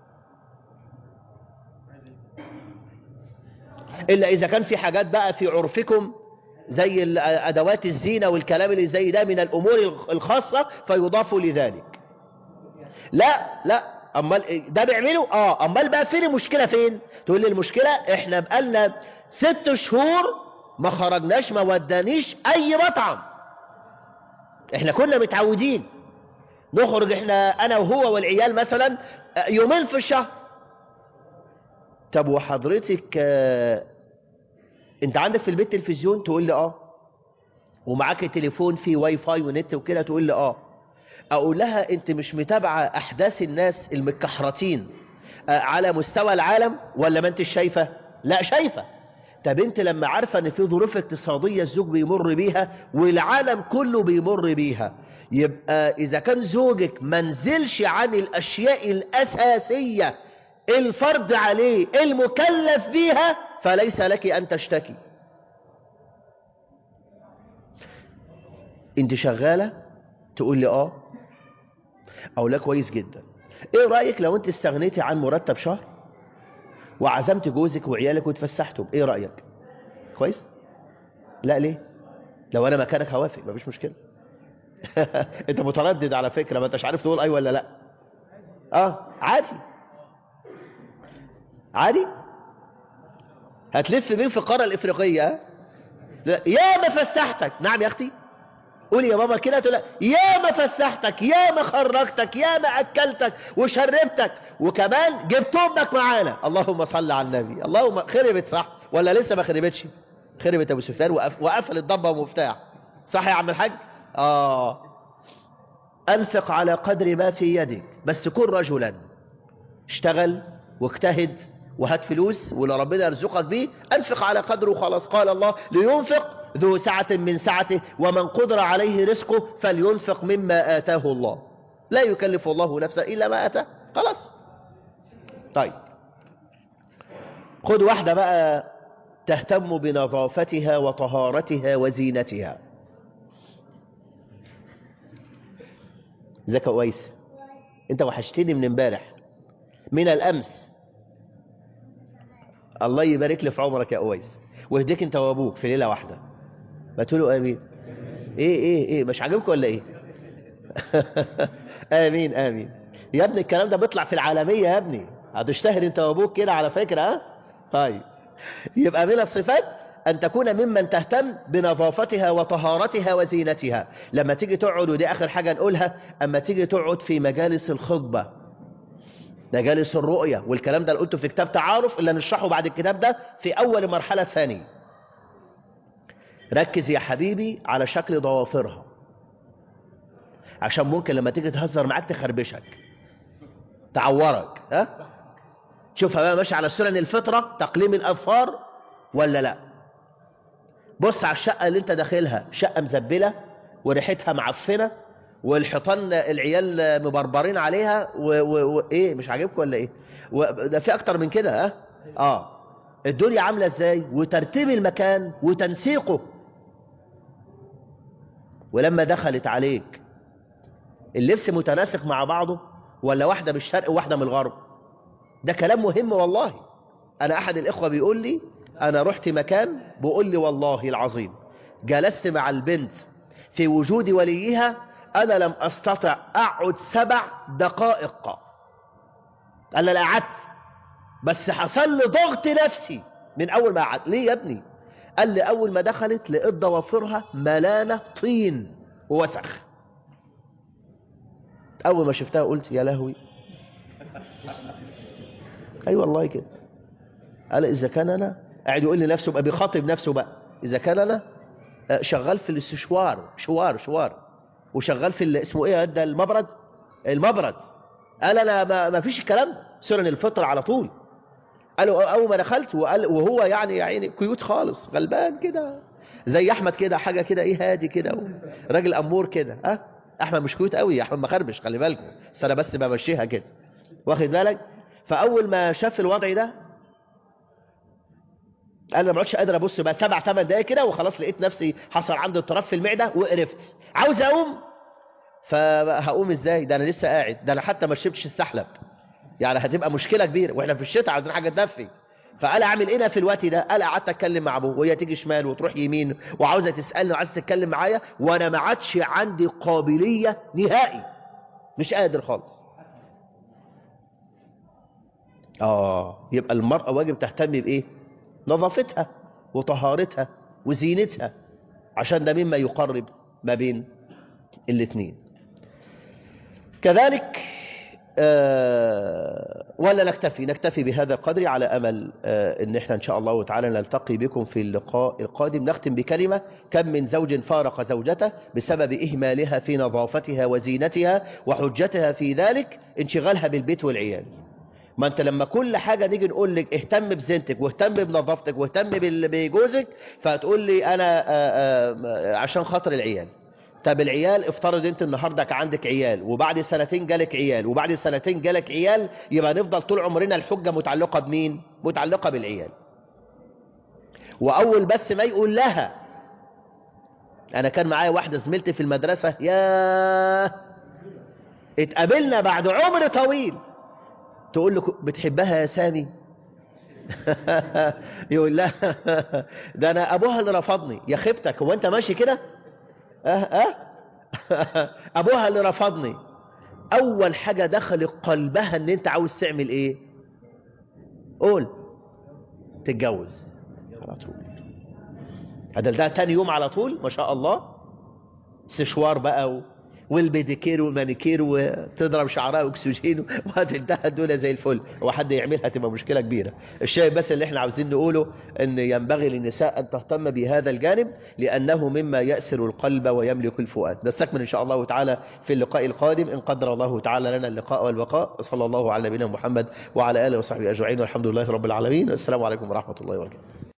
إلا إذا كان في حاجات بقى في عرفكم زي ال- أدوات الزينة والكلام اللي زي ده من الأمور الخاصة فيضاف لذلك لا لا أمال إيه؟ ده بيعمله آه أمال بقى فين المشكلة فين تقول لي المشكلة إحنا بقالنا ست شهور ما خرجناش ما ودانيش أي مطعم إحنا كنا متعودين نخرج إحنا أنا وهو والعيال مثلا آه، يومين في الشهر طب وحضرتك آه، انت عندك في البيت تلفزيون تقول لي اه ومعاك تليفون فيه واي فاي ونت وكده تقول لي اه اقول لها انت مش متابعه احداث الناس المتكحرتين آه، على مستوى العالم ولا ما انت شايفه لا شايفه طب انت لما عارفه ان في ظروف اقتصاديه الزوج بيمر بيها والعالم كله بيمر بيها يبقى اذا كان زوجك منزلش عن الاشياء الاساسيه الفرض عليه المكلف بيها فليس لك ان تشتكي انت شغاله تقول لي اه او لا كويس جدا ايه رايك لو انت استغنيتي عن مرتب شهر وعزمت جوزك وعيالك وتفسحتم ايه رايك كويس لا ليه لو انا مكانك هوافق مفيش مشكله انت متردد على فكره ما انتش عارف تقول اي ولا لا اه عادي عادي هتلف بين في القاره الافريقيه ها؟ لا، يا ما فسحتك نعم يا اختي قولي يا بابا كده تقول لها، يا ما فسحتك يا ما خرجتك يا ما اكلتك وشربتك وكمان جبت امك معانا اللهم صل على النبي اللهم خربت صح ولا لسه ما خربتش خربت ابو سفيان وقف وقفلت ضبه ومفتاح صح يا عم الحاج اه انفق على قدر ما في يدك بس كن رجلا اشتغل واجتهد وهات فلوس واللي ربنا يرزقك بيه انفق على قدره خلاص قال الله لينفق ذو سعة من سعته ومن قدر عليه رزقه فلينفق مما آتاه الله لا يكلف الله نفسا إلا ما آتاه خلاص طيب خد واحدة بقى تهتم بنظافتها وطهارتها وزينتها ازيك يا أويس انت وحشتني من امبارح من الأمس الله يبارك لي في عمرك يا أويس ويهديك انت وابوك في ليلة واحدة ما تقولوا امين ايه ايه ايه مش عاجبكم ولا ايه امين امين يا ابني الكلام ده بيطلع في العالمية يا ابني هتشتهر انت وابوك كده على فكرة ها طيب يبقى من الصفات أن تكون ممن تهتم بنظافتها وطهارتها وزينتها لما تيجي تقعد ودي آخر حاجة نقولها أما تيجي تقعد في مجالس الخطبة مجالس الرؤية والكلام ده اللي قلته في كتاب تعارف اللي نشرحه بعد الكتاب ده في أول مرحلة ثانية ركز يا حبيبي على شكل ضوافرها عشان ممكن لما تيجي تهزر معاك تخربشك تعورك ها شوفها بقى ماشي على سنن الفطرة تقليم الأظفار ولا لا بص على الشقة اللي انت داخلها شقة مزبلة وريحتها معفنة والحيطان العيال مبربرين عليها وايه مش عاجبكم ولا ايه ده في اكتر من كده ها اه الدنيا عاملة ازاي وترتيب المكان وتنسيقه ولما دخلت عليك اللبس متناسق مع بعضه ولا واحدة من الشرق وواحدة من الغرب ده كلام مهم والله أنا أحد الإخوة بيقول لي أنا رحت مكان بيقول لي والله العظيم جلست مع البنت في وجود وليها أنا لم أستطع أقعد سبع دقائق أنا لا قعدت بس حصل لي ضغط نفسي من أول ما قعدت ليه يا ابني قال لي أول ما دخلت لقيت ضوافرها ملانة طين ووسخ أول ما شفتها قلت يا لهوي أي أيوة والله كده قال إذا كان أنا قاعد يقول لنفسه بقى بيخاطب نفسه بقى إذا كان أنا شغال في الاستشوار شوار شوار وشغال في اسمه إيه ده المبرد المبرد قال أنا ما, ما فيش الكلام ده سنن الفطر على طول قالوا أول ما دخلت وقال وهو يعني يا عيني كيوت خالص غلبان كده زي أحمد كده حاجة كده إيه هادي كده راجل أمور كده ها أه؟ أحمد مش كيوت قوي أحمد مخربش خلي بالكم بس أنا بس بمشيها كده واخد بالك فأول ما شاف الوضع ده انا ما عدتش قادر ابص بقى سبع ثمان دقايق كده وخلاص لقيت نفسي حصل عندي اضطراب في المعده وقرفت عاوز اقوم فهقوم ازاي ده انا لسه قاعد ده انا حتى ما شربتش السحلب يعني هتبقى مشكله كبيره واحنا في الشتاء عايزين حاجه تدفي فقال اعمل ايه في الوقت ده قال قعدت اتكلم مع ابوه وهي تيجي شمال وتروح يمين وعاوزه تسالني وعايزه تتكلم معايا وانا ما عادش عندي قابليه نهائي مش قادر خالص اه يبقى المراه واجب تهتم بايه نظافتها وطهارتها وزينتها عشان ده مما يقرب ما بين الاثنين كذلك آه ولا نكتفي نكتفي بهذا القدر على أمل آه ان احنا ان شاء الله تعالى نلتقي بكم في اللقاء القادم نختم بكلمة كم من زوج فارق زوجته بسبب إهمالها في نظافتها وزينتها وحجتها في ذلك انشغالها بالبيت والعيال ما انت لما كل حاجة نيجي نقول لك اهتم بزينتك واهتم بنظافتك واهتم بجوزك فتقول لي انا آآ آآ عشان خاطر العيال طب العيال افترض انت النهاردة عندك عيال وبعد سنتين جالك عيال وبعد سنتين جالك عيال يبقى نفضل طول عمرنا الحجة متعلقة بمين متعلقة بالعيال واول بس ما يقول لها انا كان معايا واحدة زميلتي في المدرسة يا اتقابلنا بعد عمر طويل تقول له بتحبها يا سامي يقول لها ده انا ابوها اللي رفضني يا خيبتك هو انت ماشي كده اه اه ابوها اللي رفضني اول حاجة دخل قلبها ان انت عاوز تعمل ايه قول تتجوز على طول هذا ده تاني يوم على طول ما شاء الله سشوار بقى و... والبيديكير والمانيكير وتضرب شعرها اكسجين وهتنتهى دول زي الفل هو حد يعملها تبقى مشكله كبيره الشيء بس اللي احنا عاوزين نقوله ان ينبغي للنساء ان تهتم بهذا الجانب لانه مما ياسر القلب ويملك الفؤاد نستكمل ان شاء الله تعالى في اللقاء القادم ان قدر الله تعالى لنا اللقاء والبقاء صلى الله على نبينا محمد وعلى اله وصحبه اجمعين والحمد لله رب العالمين السلام عليكم ورحمه الله وبركاته